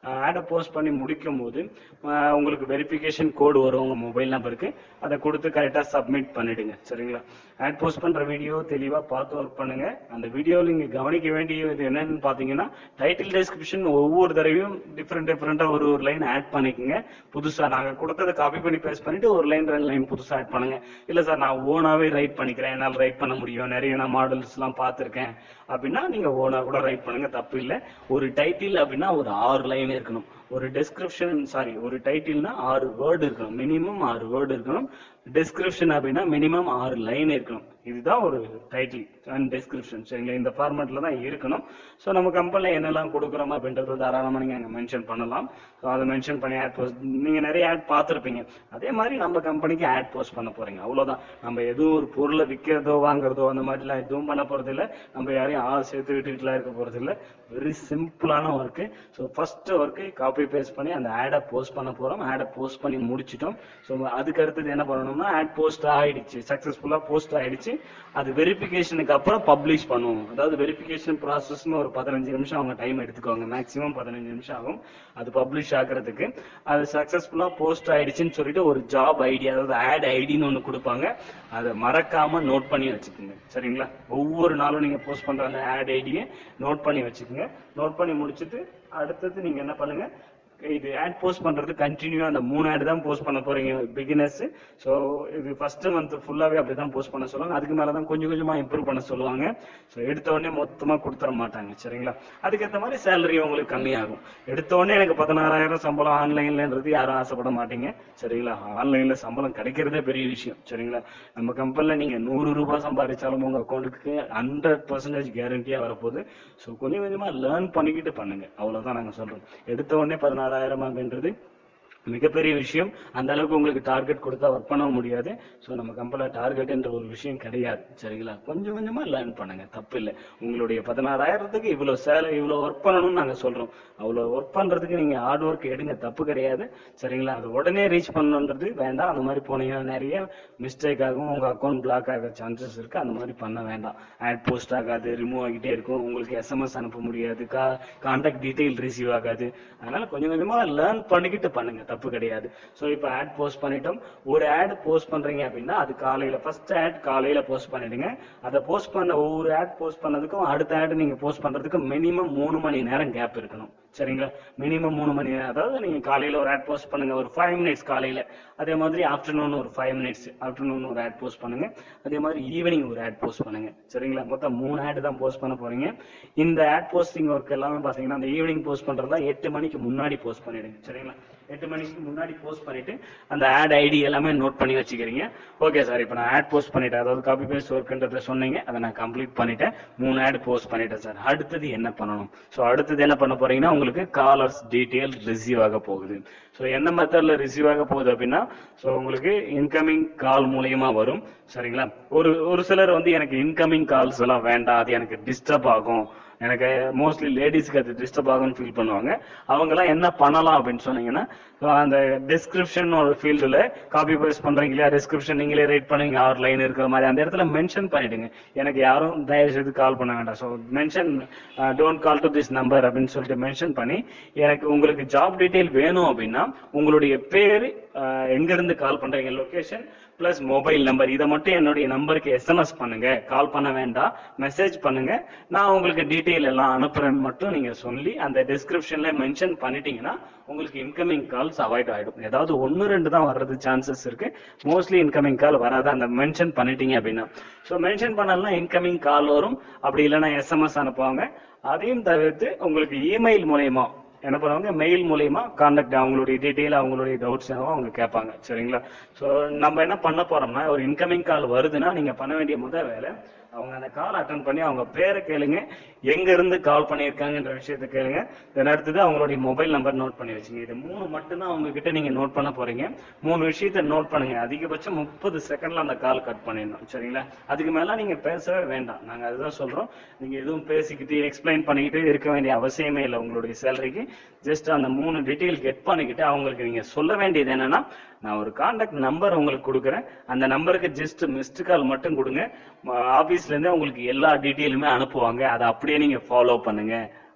Speaker 1: ஆடை போஸ்ட் பண்ணி முடிக்கும் போது அஹ், உங்களுக்கு வெரிஃபிகேஷன் கோடு வரும் உங்கள் மொபைல் நம்பருக்கு அதை கொடுத்து கரெக்டாக சப்மிட் பண்ணிடுங்க சரிங்களா ஆட் போஸ்ட் பண்ணுற வீடியோ தெளிவாக பார்த்து ஒர்க் பண்ணுங்க அந்த வீடியோவில் நீங்கள் கவனிக்க வேண்டியது என்னன்னு பார்த்தீங்கன்னா டைட்டில் டெஸ்கிரிப்ஷன் ஒவ்வொரு தடவையும் டிஃப்ரெண்ட் டிஃப்ரெண்ட்டாக ஒரு ஒரு லைன் ஆட் பண்ணிக்கோங்க புதுசாக நாங்கள் கொடுத்ததை காப்பி பண்ணி பேஸ்ட் பண்ணிட்டு ஒரு லைன் ரெண்டு லைன் புதுசாக ஆட் பண்ணுங்க இல்லை சார் நான் ஓனாகவே ரைட் பண்ணிக்கிறேன் என்னால் ரைட் பண்ண முடியும் நிறைய நான் மாடல்ஸ்லாம் பார்த்துருக்கேன் அப்படின்னா நீங்கள் ஓனாக கூட ரைட் பண்ணுங்க தப்பு இல்லை ஒரு டைட்டில் அப்படின்னா ஒரு ஆறு லைன் இருக்கணும் ஒரு டெஸ்கிரிப்ஷன் சாரி ஒரு டைட்டில்னா ஆறு வேர்டு இருக்கணும் மினிமம் ஆறு வேர்டு இருக்கணும் டெஸ்கிரிப்ஷன் அப்படின்னா மினிமம் ஆறு லைன் இருக்கணும் இதுதான் ஒரு டைட்டில் அண்ட் டெஸ்கிரிப்ஷன் சரிங்களா இந்த ஃபார்மேட்டில் தான் இருக்கணும் ஸோ நம்ம கம்பெனியில் என்னெல்லாம் கொடுக்குறோம் அப்படின்றது தாராளமாக நீங்கள் அங்கே மென்ஷன் பண்ணலாம் ஸோ அதை மென்ஷன் பண்ணி ஆட் போஸ்ட் நீங்கள் நிறைய ஆட் பார்த்துருப்பீங்க அதே மாதிரி நம்ம கம்பெனிக்கு ஆட் போஸ்ட் பண்ண போகிறீங்க அவ்வளோதான் நம்ம எதுவும் ஒரு பொருளை விற்கிறதோ வாங்குறதோ அந்த மாதிரிலாம் எதுவும் பண்ண போகிறதில்ல நம்ம யாரையும் ஆள் சேர்த்து விட்டுட்டுலாம் இருக்க போகிறதில்ல வெரி சிம்பிளான work so first work copy paste பண்ணி அந்த ஆடை போஸ்ட் பண்ண போகிறோம் ஆடை போஸ்ட் பண்ணி முடிச்சிட்டோம் ஸோ அதுக்கு அடுத்தது என்ன பண்ணணும்னா ஆட் போஸ்ட் ஆயிடுச்சு சக்ஸஸ்ஃபுல்லாக போஸ்ட் ஆயிடுச்சு அது வெரிஃபிகேஷனுக்கு அப்புறம் பப்ளிஷ் பண்ணுவோம் அதாவது வெரிஃபிகேஷன் ப்ராசஸ்னு ஒரு பதினஞ்சு நிமிஷம் அவங்க டைம் எடுத்துக்கோங்க மேக்ஸிமம் பதினஞ்சு நிமிஷம் ஆகும் அது பப்ளிஷ் ஆகிறதுக்கு அது சக்ஸஸ்ஃபுல்லாக போஸ்ட் ஆயிடுச்சுன்னு சொல்லிட்டு ஒரு ஜாப் ஐடி அதாவது ஆட் ஐடின்னு ஒன்று கொடுப்பாங்க அதை மறக்காம நோட் பண்ணி வச்சுக்கோங்க சரிங்களா ஒவ்வொரு நாளும் நீங்க போஸ்ட் பண்ற அந்த ஆட் ஐடியை நோட் பண்ணி வச்சுக்கோங்க நோட் பண்ணி முடிச்சுட்டு அடுத்தது நீங்க என்ன பண்ணுங்க இது ஆட் போஸ்ட் பண்றது கண்டினியூ அந்த மூணு ஆட் தான் போஸ்ட் பண்ண போறீங்க பிகினர்ஸ் ஸோ இது ஃபர்ஸ்ட் மந்த் ஃபுல்லாவே அப்படி தான் போஸ்ட் பண்ண சொல்லுவாங்க அதுக்கு மேல தான் கொஞ்சம் கொஞ்சமா இம்ப்ரூவ் பண்ண சொல்லுவாங்க ஸோ எடுத்த உடனே மொத்தமா கொடுத்துட மாட்டாங்க சரிங்களா அதுக்கேற்ற மாதிரி சேலரி உங்களுக்கு கம்மியாகும் எடுத்த உடனே எனக்கு பதினாறாயிரம் சம்பளம் ஆன்லைன்லன்றது யாரும் ஆசைப்பட மாட்டீங்க சரிங்களா ஆன்லைன்ல சம்பளம் கிடைக்கிறதே பெரிய விஷயம் சரிங்களா நம்ம கம்பெனில நீங்க நூறு ரூபாய் சம்பாதிச்சாலும் உங்க அக்கௌண்ட்டுக்கு ஹண்ட்ரட் பர்சன்டேஜ் கேரண்டியா வரப்போகுது ஸோ கொஞ்சம் கொஞ்சமா லேர்ன் பண்ணிக்கிட்டு பண்ணுங்க அவ்வளவுதான் நாங்க சொல்றோம் எடுத்த உடனே பதினாறாயிரம் அப்படின்றது மிகப்பெரிய விஷயம் அந்த அளவுக்கு உங்களுக்கு டார்கெட் கொடுத்தா ஒர்க் பண்ண முடியாது ஸோ நம்ம கம்பெனியில் டார்கெட்ன்ற ஒரு விஷயம் கிடையாது சரிங்களா கொஞ்சம் கொஞ்சமா லேர்ன் பண்ணுங்க தப்பு இல்லை உங்களுடைய பதினாறாயிரத்துக்கு இவ்வளோ சேலை இவ்வளோ ஒர்க் பண்ணணும்னு நாங்கள் சொல்றோம் அவ்வளோ ஒர்க் பண்றதுக்கு நீங்க ஹார்ட் ஒர்க் எடுங்க தப்பு கிடையாது சரிங்களா அது உடனே ரீச் பண்ணணுன்றது வேண்டாம் அந்த மாதிரி போனீங்கன்னா நிறைய மிஸ்டேக் ஆகும் உங்க அக்கௌண்ட் பிளாக் ஆக சான்சஸ் இருக்கு அந்த மாதிரி பண்ண வேண்டாம் ஆட் போஸ்ட் ஆகாது ரிமூவ் ஆகிட்டே இருக்கும் உங்களுக்கு எஸ்எம்எஸ் அனுப்ப முடியாது கா கான்டாக்ட் டீடைல் ரிசீவ் ஆகாது அதனால கொஞ்சம் கொஞ்சமா லேர்ன் பண்ணிக்கிட்டு பண்ணுங்க தப்பு கிடையாது ஸோ இப்போ ஆட் போஸ்ட் பண்ணிட்டோம் ஒரு ஆட் போஸ்ட் பண்றீங்க அப்படின்னா அது காலையில ஃபர்ஸ்ட் ஆட் காலையில போஸ்ட் பண்ணிடுங்க அதை போஸ்ட் பண்ண ஒவ்வொரு ஆட் போஸ்ட் பண்ணதுக்கும் அடுத்த ஆட் நீங்க போஸ்ட் பண்றதுக்கு மினிமம் மூணு மணி நேரம் கேப் இருக்கணும் சரிங்களா மினிமம் மூணு மணி நேரம் அதாவது நீங்க காலையில ஒரு ஆட் போஸ்ட் பண்ணுங்க ஒரு ஃபைவ் மினிட்ஸ் காலையில அதே மாதிரி ஆஃப்டர்நூன் ஒரு ஃபைவ் மினிட்ஸ் ஆஃப்டர்நூன் ஒரு ஆட் போஸ்ட் பண்ணுங்க அதே மாதிரி ஈவினிங் ஒரு ஆட் போஸ்ட் பண்ணுங்க சரிங்களா மொத்தம் மூணு ஆட் தான் போஸ்ட் பண்ண போறீங்க இந்த ஆட் போஸ்டிங் ஒர்க் எல்லாமே பாத்தீங்கன்னா அந்த ஈவினிங் போஸ்ட் பண்றதா எட்டு மணிக்கு முன்னாடி போஸ்ட் பண்ணிடுங்க சரிங்களா எட்டு மணிக்கு முன்னாடி போஸ்ட் பண்ணிட்டு அந்த ஆட் ஐடி எல்லாமே நோட் பண்ணி வச்சுக்கிறீங்க ஓகே சார் இப்போ நான் ஆட் போஸ்ட் பண்ணிட்டேன் அதாவது காப்பி பேஸ்ட் ஒர்க்ன்றத சொன்னீங்க அதை நான் கம்ப்ளீட் பண்ணிட்டேன் மூணு ஆட் போஸ்ட் பண்ணிட்டேன் சார் அடுத்தது என்ன பண்ணணும் ஸோ அடுத்தது என்ன பண்ண போறீங்கன்னா உங்களுக்கு காலர்ஸ் டீட்டெயில் ரிசீவ் ஆக போகுது ஸோ என்ன மெத்தட்ல ரிசீவ் ஆக போகுது அப்படின்னா ஸோ உங்களுக்கு இன்கமிங் கால் மூலியமா வரும் சரிங்களா ஒரு ஒரு சிலர் வந்து எனக்கு இன்கமிங் கால்ஸ் எல்லாம் வேண்டாம் அது எனக்கு டிஸ்டர்ப் ஆகும் எனக்கு மோஸ்ட்லி லேடிஸ்க்கு அது டிஸ்டர்ப் ஆகும்னு ஃபீல் பண்ணுவாங்க அவங்கெல்லாம் என்ன பண்ணலாம் அப்படின்னு சொன்னீங்கன்னா so அந்த டிஸ்கிரிப்ஷன் ஒரு ஃபீல்டில் காப்பி பேஸ்ட் பண்றீங்க இல்லையா டிஸ்கிரிப்ஷன் நீங்களே ரைட் பண்ணுவீங்க ஆறு லைன் இருக்கிற மாதிரி அந்த இடத்துல மென்ஷன் பண்ணிடுங்க எனக்கு யாரும் தயவு செய்து கால் பண்ண வேண்டாம் so mention don't call to this number அப்படின்னு சொல்லிட்டு மென்ஷன் பண்ணி எனக்கு உங்களுக்கு ஜாப் டீட்டெயில் வேணும் அப்படின்னா உங்களுடைய பேர் எங்க இருந்து கால் பண்றீங்க லொகேஷன் பிளஸ் மொபைல் நம்பர் இதை மட்டும் என்னுடைய நம்பருக்கு எஸ்எம்எஸ் பண்ணுங்க கால் பண்ண வேண்டாம் மெசேஜ் பண்ணுங்க நான் உங்களுக்கு டீட்டெயில் எல்லாம் அனுப்புறேன்னு மட்டும் நீங்க சொல்லி அந்த டிஸ்கிரிப்ஷன்ல மென்ஷன் பண்ணிட்டீங்கன்னா உங்களுக்கு இன்கமிங் கால்ஸ் அவாய்ட் ஆயிடும் ஏதாவது ஒன்னு ரெண்டு தான் வர்றது சான்சஸ் இருக்கு மோஸ்ட்லி இன்கமிங் கால் வராது அந்த மென்ஷன் பண்ணிட்டீங்க அப்படின்னா ஸோ மென்ஷன் பண்ணலாம் இன்கமிங் கால் வரும் அப்படி இல்லைன்னா எஸ்எம்எஸ் அனுப்புவாங்க அதையும் தவிர்த்து உங்களுக்கு இமெயில் மூலயமா என்ன பண்ணுவாங்க மெயில் மூலயமா கான்டாக்ட் அவங்களுடைய டீட்டெயில் அவங்களுடைய டவுட்ஸ் அவங்க கேட்பாங்க சரிங்களா ஸோ நம்ம என்ன பண்ண போறோம்னா ஒரு இன்கமிங் கால் வருதுன்னா நீங்க பண்ண வேண்டிய முதல் வேலை அவங்க அந்த கால் அட்டன் பண்ணி அவங்க பேரை கேளுங்க எங்க இருந்து கால் பண்ணியிருக்காங்கன்ற விஷயத்த கேளுங்க தென் அடுத்தது அவங்களுடைய மொபைல் நம்பர் நோட் பண்ணி வச்சுங்க இது மூணு மட்டும்தான் அவங்க கிட்ட நீங்க நோட் பண்ண போறீங்க மூணு விஷயத்த நோட் பண்ணுங்க அதிகபட்சம் முப்பது செகண்ட்ல அந்த கால் கட் பண்ணிடணும் சரிங்களா அதுக்கு மேல நீங்க பேசவே வேண்டாம் நாங்க அதுதான் சொல்றோம் நீங்க எதுவும் பேசிக்கிட்டு எக்ஸ்பிளைன் பண்ணிக்கிட்டு இருக்க வேண்டிய அவசியமே இல்லை உங்களுடைய சேலரிக்கு ஜஸ்ட் அந்த மூணு டீட்டெயில் கெட் பண்ணிக்கிட்டு அவங்களுக்கு நீங்க சொல்ல வேண்டியது என்னன்னா நான் ஒரு கான்டாக்ட் நம்பர் உங்களுக்கு கொடுக்குறேன் அந்த நம்பருக்கு ஜஸ்ட் மிஸ்டு கால் மட்டும் கொடுங்க ஆபீஸ்ல இருந்தே உங்களுக்கு எல்லா டீட்டெயிலுமே அனுப்புவாங்க அதை அப்படியே நீங்க ஃபாலோ பண்ணுங்க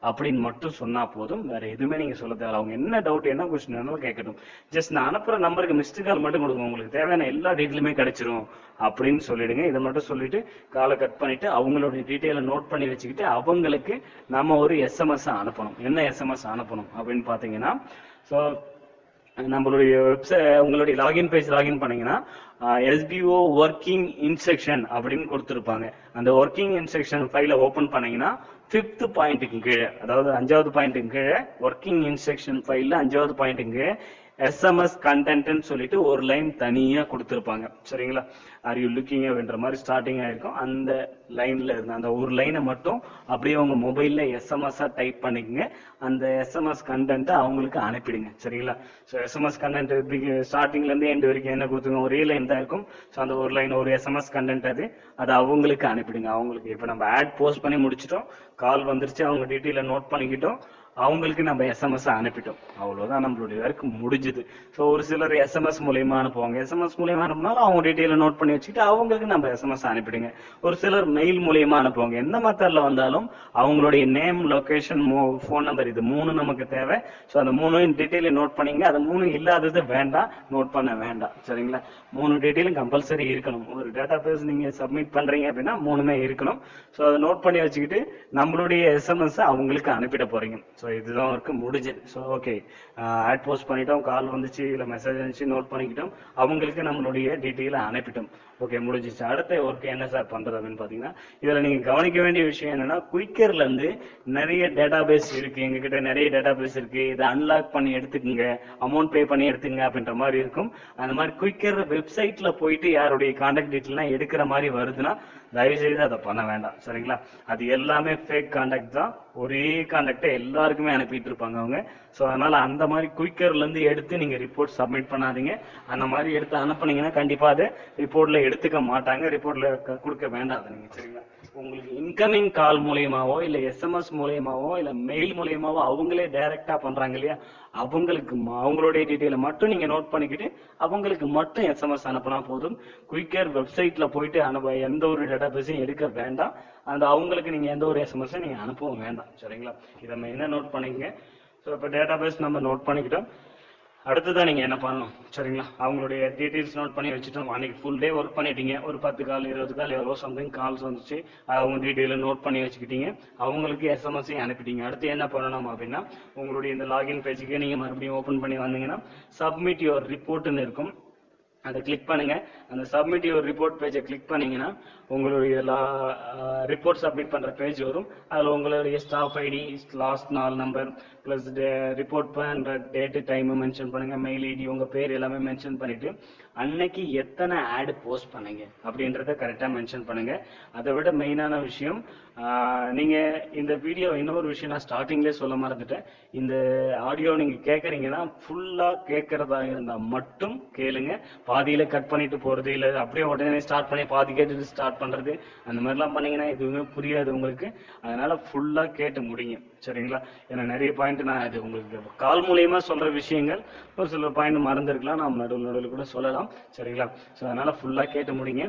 Speaker 1: அப்படின்னு மட்டும் சொன்னா போதும் வேற எதுவுமே நீங்க சொல்ல தேவை அவங்க என்ன டவுட் என்ன கொஸ்டின் வேணாலும் கேட்கட்டும் ஜஸ்ட் நான் அனுப்புற நம்பருக்கு மிஸ்டு கால் மட்டும் கொடுங்க உங்களுக்கு தேவையான எல்லா டீட்டெயிலுமே கிடைச்சிரும் அப்படின்னு சொல்லிடுங்க இதை மட்டும் சொல்லிட்டு காலை கட் பண்ணிட்டு அவங்களுடைய டீட்டெயிலை நோட் பண்ணி வச்சுக்கிட்டு அவங்களுக்கு நம்ம ஒரு எஸ்எம்எஸ் அனுப்பணும் என்ன எஸ்எம்எஸ் அனுப்பணும் அப்படின்னு பாத்தீங்கன்னா ஸோ நம்மளுடைய வெப்சைட் உங்களுடைய லாகின் பேஜ் லாகின் பண்ணீங்கன்னா எஸ்பிஓ ஒர்க்கிங் இன்ஸ்ட்ரக்ஷன் அப்படின்னு கொடுத்துருப்பாங்க அந்த ஒர்க்கிங் இன்ஸ்ட்ரக்ஷன் ஃபைலை ஓப்பன் பண்ணீங்கன்னா ஃபிஃப்த் பாயிண்ட்டுக்கு கீழே அதாவது அஞ்சாவது பாயிண்ட்டுக்கு கீழே ஒர்க்கிங் இன்ஸ்ட்ரக்ஷன் ஃபைலில் அஞ்சாவது பாயிண்ட்டுக்கு கீழே எஸ்எம்எஸ் கண்டென்ட்னு சொல்லிட்டு ஒரு லைன் தனியா கொடுத்துருப்பாங்க சரிங்களா ஆர் யூ லுக்கிங் அப்படின்ற மாதிரி ஸ்டார்டிங் ஆயிருக்கும் அந்த லைன்ல இருந்து அந்த ஒரு லைனை மட்டும் அப்படியே உங்க மொபைல்ல எஸ்எம்எஸ்ஸா டைப் பண்ணிக்கங்க அந்த எஸ்எம்எஸ் கண்டென்ட்டை அவங்களுக்கு அனுப்பிடுங்க சரிங்களா ஸோ எஸ்எம்எஸ் கண்டென்ட் ஸ்டார்டிங்ல இருந்து எண்ட் வரைக்கும் என்ன கொடுத்துங்க ஒரே லைன் தான் இருக்கும் ஸோ அந்த ஒரு லைன் ஒரு எஸ்எம்எஸ் கண்டென்ட் அது அது அவங்களுக்கு அனுப்பிடுங்க அவங்களுக்கு இப்போ நம்ம ஆட் போஸ்ட் பண்ணி முடிச்சிட்டோம் கால் வந்துருச்சு அவங்க டீட்டெயிலை நோட் பண்ணிக்கிட்டோம் அவங்களுக்கு நம்ம எஸ்எம்எஸ் அனுப்பிட்டோம் அவ்வளவுதான் நம்மளுடைய ஒர்க் முடிஞ்சுது ஸோ ஒரு சிலர் எஸ்எம்எஸ் மூலியமா அனுப்புவாங்க எஸ்எம்எஸ் மூலியமா அனுப்புனாலும் அவங்க டீட்டெயிலை நோட் பண்ணி வச்சுக்கிட்டு அவங்களுக்கு நம்ம எஸ்எம்எஸ் அனுப்பிடுங்க ஒரு சிலர் மெயில் மூலியமா அனுப்புவாங்க எந்த மெத்தட்ல வந்தாலும் அவங்களுடைய நேம் லொகேஷன் ஃபோன் நம்பர் இது மூணு நமக்கு தேவை ஸோ அந்த மூணு டீட்டெயிலை நோட் பண்ணீங்க அது மூணு இல்லாதது வேண்டாம் நோட் பண்ண வேண்டாம் சரிங்களா மூணு டீட்டெயிலும் கம்பல்சரி இருக்கணும் ஒரு டேட்டா பேஸ் நீங்க சப்மிட் பண்றீங்க அப்படின்னா மூணுமே இருக்கணும் ஸோ அதை நோட் பண்ணி வச்சுக்கிட்டு நம்மளுடைய எஸ்எம்எஸ் அவங்களுக்கு அனுப்பிட போறீங்க ஸோ இதுதான் ஒர்க்கு முடிஞ்சது ஸோ ஓகே ஆட் போஸ்ட் பண்ணிட்டோம் கால் வந்துச்சு இல்லை மெசேஜ் வந்துச்சு நோட் பண்ணிக்கிட்டோம் அவங்களுக்கு நம்மளுடைய டீட்டெயிலை அனுப்பிட்டோம் ஓகே முடிஞ்சிச்சு அடுத்த ஒர்க் என்ன சார் பண்றது அப்படின்னு பாத்தீங்கன்னா இதுல நீங்க கவனிக்க வேண்டிய விஷயம் என்னன்னா குயிக்கர்ல இருந்து நிறைய டேட்டா பேஸ் இருக்கு எங்ககிட்ட நிறைய டேட்டா பேஸ் இருக்கு இதை அன்லாக் பண்ணி எடுத்துக்கங்க அமௌண்ட் பே பண்ணி எடுத்துங்க அப்படின்ற மாதிரி இருக்கும் அந்த மாதிரி குயிக்கர் வெப்சைட்ல போயிட்டு யாருடைய கான்டாக்ட் டீட்டெயிலாம் எடுக்கிற மாதிரி வருதுன்னா தயவு செய்து அதை பண்ண வேண்டாம் சரிங்களா அது எல்லாமே ஃபேக் கான்டாக்ட் தான் ஒரே கான்டாக்டை எல்லாருக்குமே அனுப்பிட்டு இருப்பாங்க அவங்க ஸோ அதனால அந்த மாதிரி குயிக்கர்ல இருந்து எடுத்து நீங்க ரிப்போர்ட் சப்மிட் பண்ணாதீங்க அந்த மாதிரி எடுத்து அனுப்புனீங்கன்னா கண்டிப்பா அதை ரிப்போர்ட்ல எடுத்துக்க மாட்டாங்க ரிப்போர்ட்ல கொடுக்க வேண்டாம் அதை நீங்க சரிங்களா உங்களுக்கு இன்கமிங் கால் மூலியமாவோ இல்ல எஸ்எம்எஸ் மூலியமாவோ இல்ல மெயில் மூலியமாவோ அவங்களே டைரக்டா பண்றாங்க இல்லையா அவங்களுக்கு ம- அவங்களுடைய டீட்டெயிலை மட்டும் நீங்க நோட் பண்ணிக்கிட்டு அவங்களுக்கு மட்டும் எஸ்எம்எஸ் அனுப்புனா போதும் குயிக்கர் வெப்சைட்ல போயிட்டு அனுப்ப எந்த ஒரு டேட்டா பேஸையும் எடுக்க வேண்டாம் அந்த அவங்களுக்கு நீங்க எந்த ஒரு எஸ்எம்எஸும் நீங்க அனுப்பவும் வேண்டாம் சரிங்களா இதை மெயினா நோட் பண்ணிக்கங்க ஸோ இப்போ டேட்டா பேஸ் நம்ம நோட் பண்ணிக்கிட்டோம் அடுத்ததான் நீங்க என்ன பண்ணணும் சரிங்களா அவங்களுடைய டீடைல்ஸ் நோட் பண்ணி வச்சுட்டோம் அன்னைக்கு ஃபுல் டே ஒர்க் பண்ணிட்டீங்க ஒரு பத்து கால் இருபது கால் எவ்வளோ சம்திங் கால்ஸ் வந்துச்சு அவங்க டீட்டெயிலை நோட் பண்ணி வச்சுக்கிட்டீங்க அவங்களுக்கு எஸ்எம்எஸ்ஸையும் அனுப்பிட்டீங்க அடுத்து என்ன பண்ணணும் அப்படின்னா உங்களுடைய இந்த லாகின் பேஜுக்கே நீங்க மறுபடியும் ஓபன் பண்ணி வந்தீங்கன்னா சப்மிட் யுவர் ரிப்போர்ட்னு இருக்கும் அதை கிளிக் பண்ணுங்க அந்த சப்மிட் யுவர் ரிப்போர்ட் பேஜை கிளிக் பண்ணீங்கன்னா உங்களுடைய ரிப்போர்ட் சப்மிட் பண்ற பேஜ் வரும் அதுல உங்களுடைய ஸ்டாஃப் ஐடி லாஸ்ட் நாலு நம்பர் பிளஸ் ரிப்போர்ட் பண்ற டேட்டு டைம் மென்ஷன் பண்ணுங்க மெயில் ஐடி உங்க பேர் எல்லாமே மென்ஷன் பண்ணிட்டு அன்னைக்கு எத்தனை ஆட் போஸ்ட் பண்ணீங்க அப்படின்றத கரெக்டா மென்ஷன் பண்ணுங்க அதை விட மெயினான விஷயம் ஆஹ், நீங்க இந்த வீடியோ இன்னொரு விஷயம் நான் ஸ்டார்டிங்லேயே சொல்ல மறந்துட்டேன் இந்த ஆடியோ நீங்க கேட்குறீங்கன்னா ஃபுல்லா கேட்கறதா இருந்தா மட்டும் கேளுங்க பாதியில கட் பண்ணிட்டு போறது இல்ல அப்படியே உடனே ஸ்டார்ட் பண்ணி பாதி கேட்டுட்டு ஸ்டார்ட் பண்றது அந்த மாதிரிலாம் பண்ணீங்கன்னா எதுவுமே புரியாது உங்களுக்கு அதனால ஃபுல்லா கேட்டு முடிங்க சரிங்களா ஏன்னா நிறைய பாயிண்ட் நான் இது உங்களுக்கு கால் மூலியமா சொல்ற விஷயங்கள் ஒரு சில பாயிண்ட் மறந்துருக்கலாம் நாம் நடுவில் நடுவில் கூட சொல்லலாம் சரிங்களா ஸோ அதனால ஃபுல்லா கேட்டு முடிங்க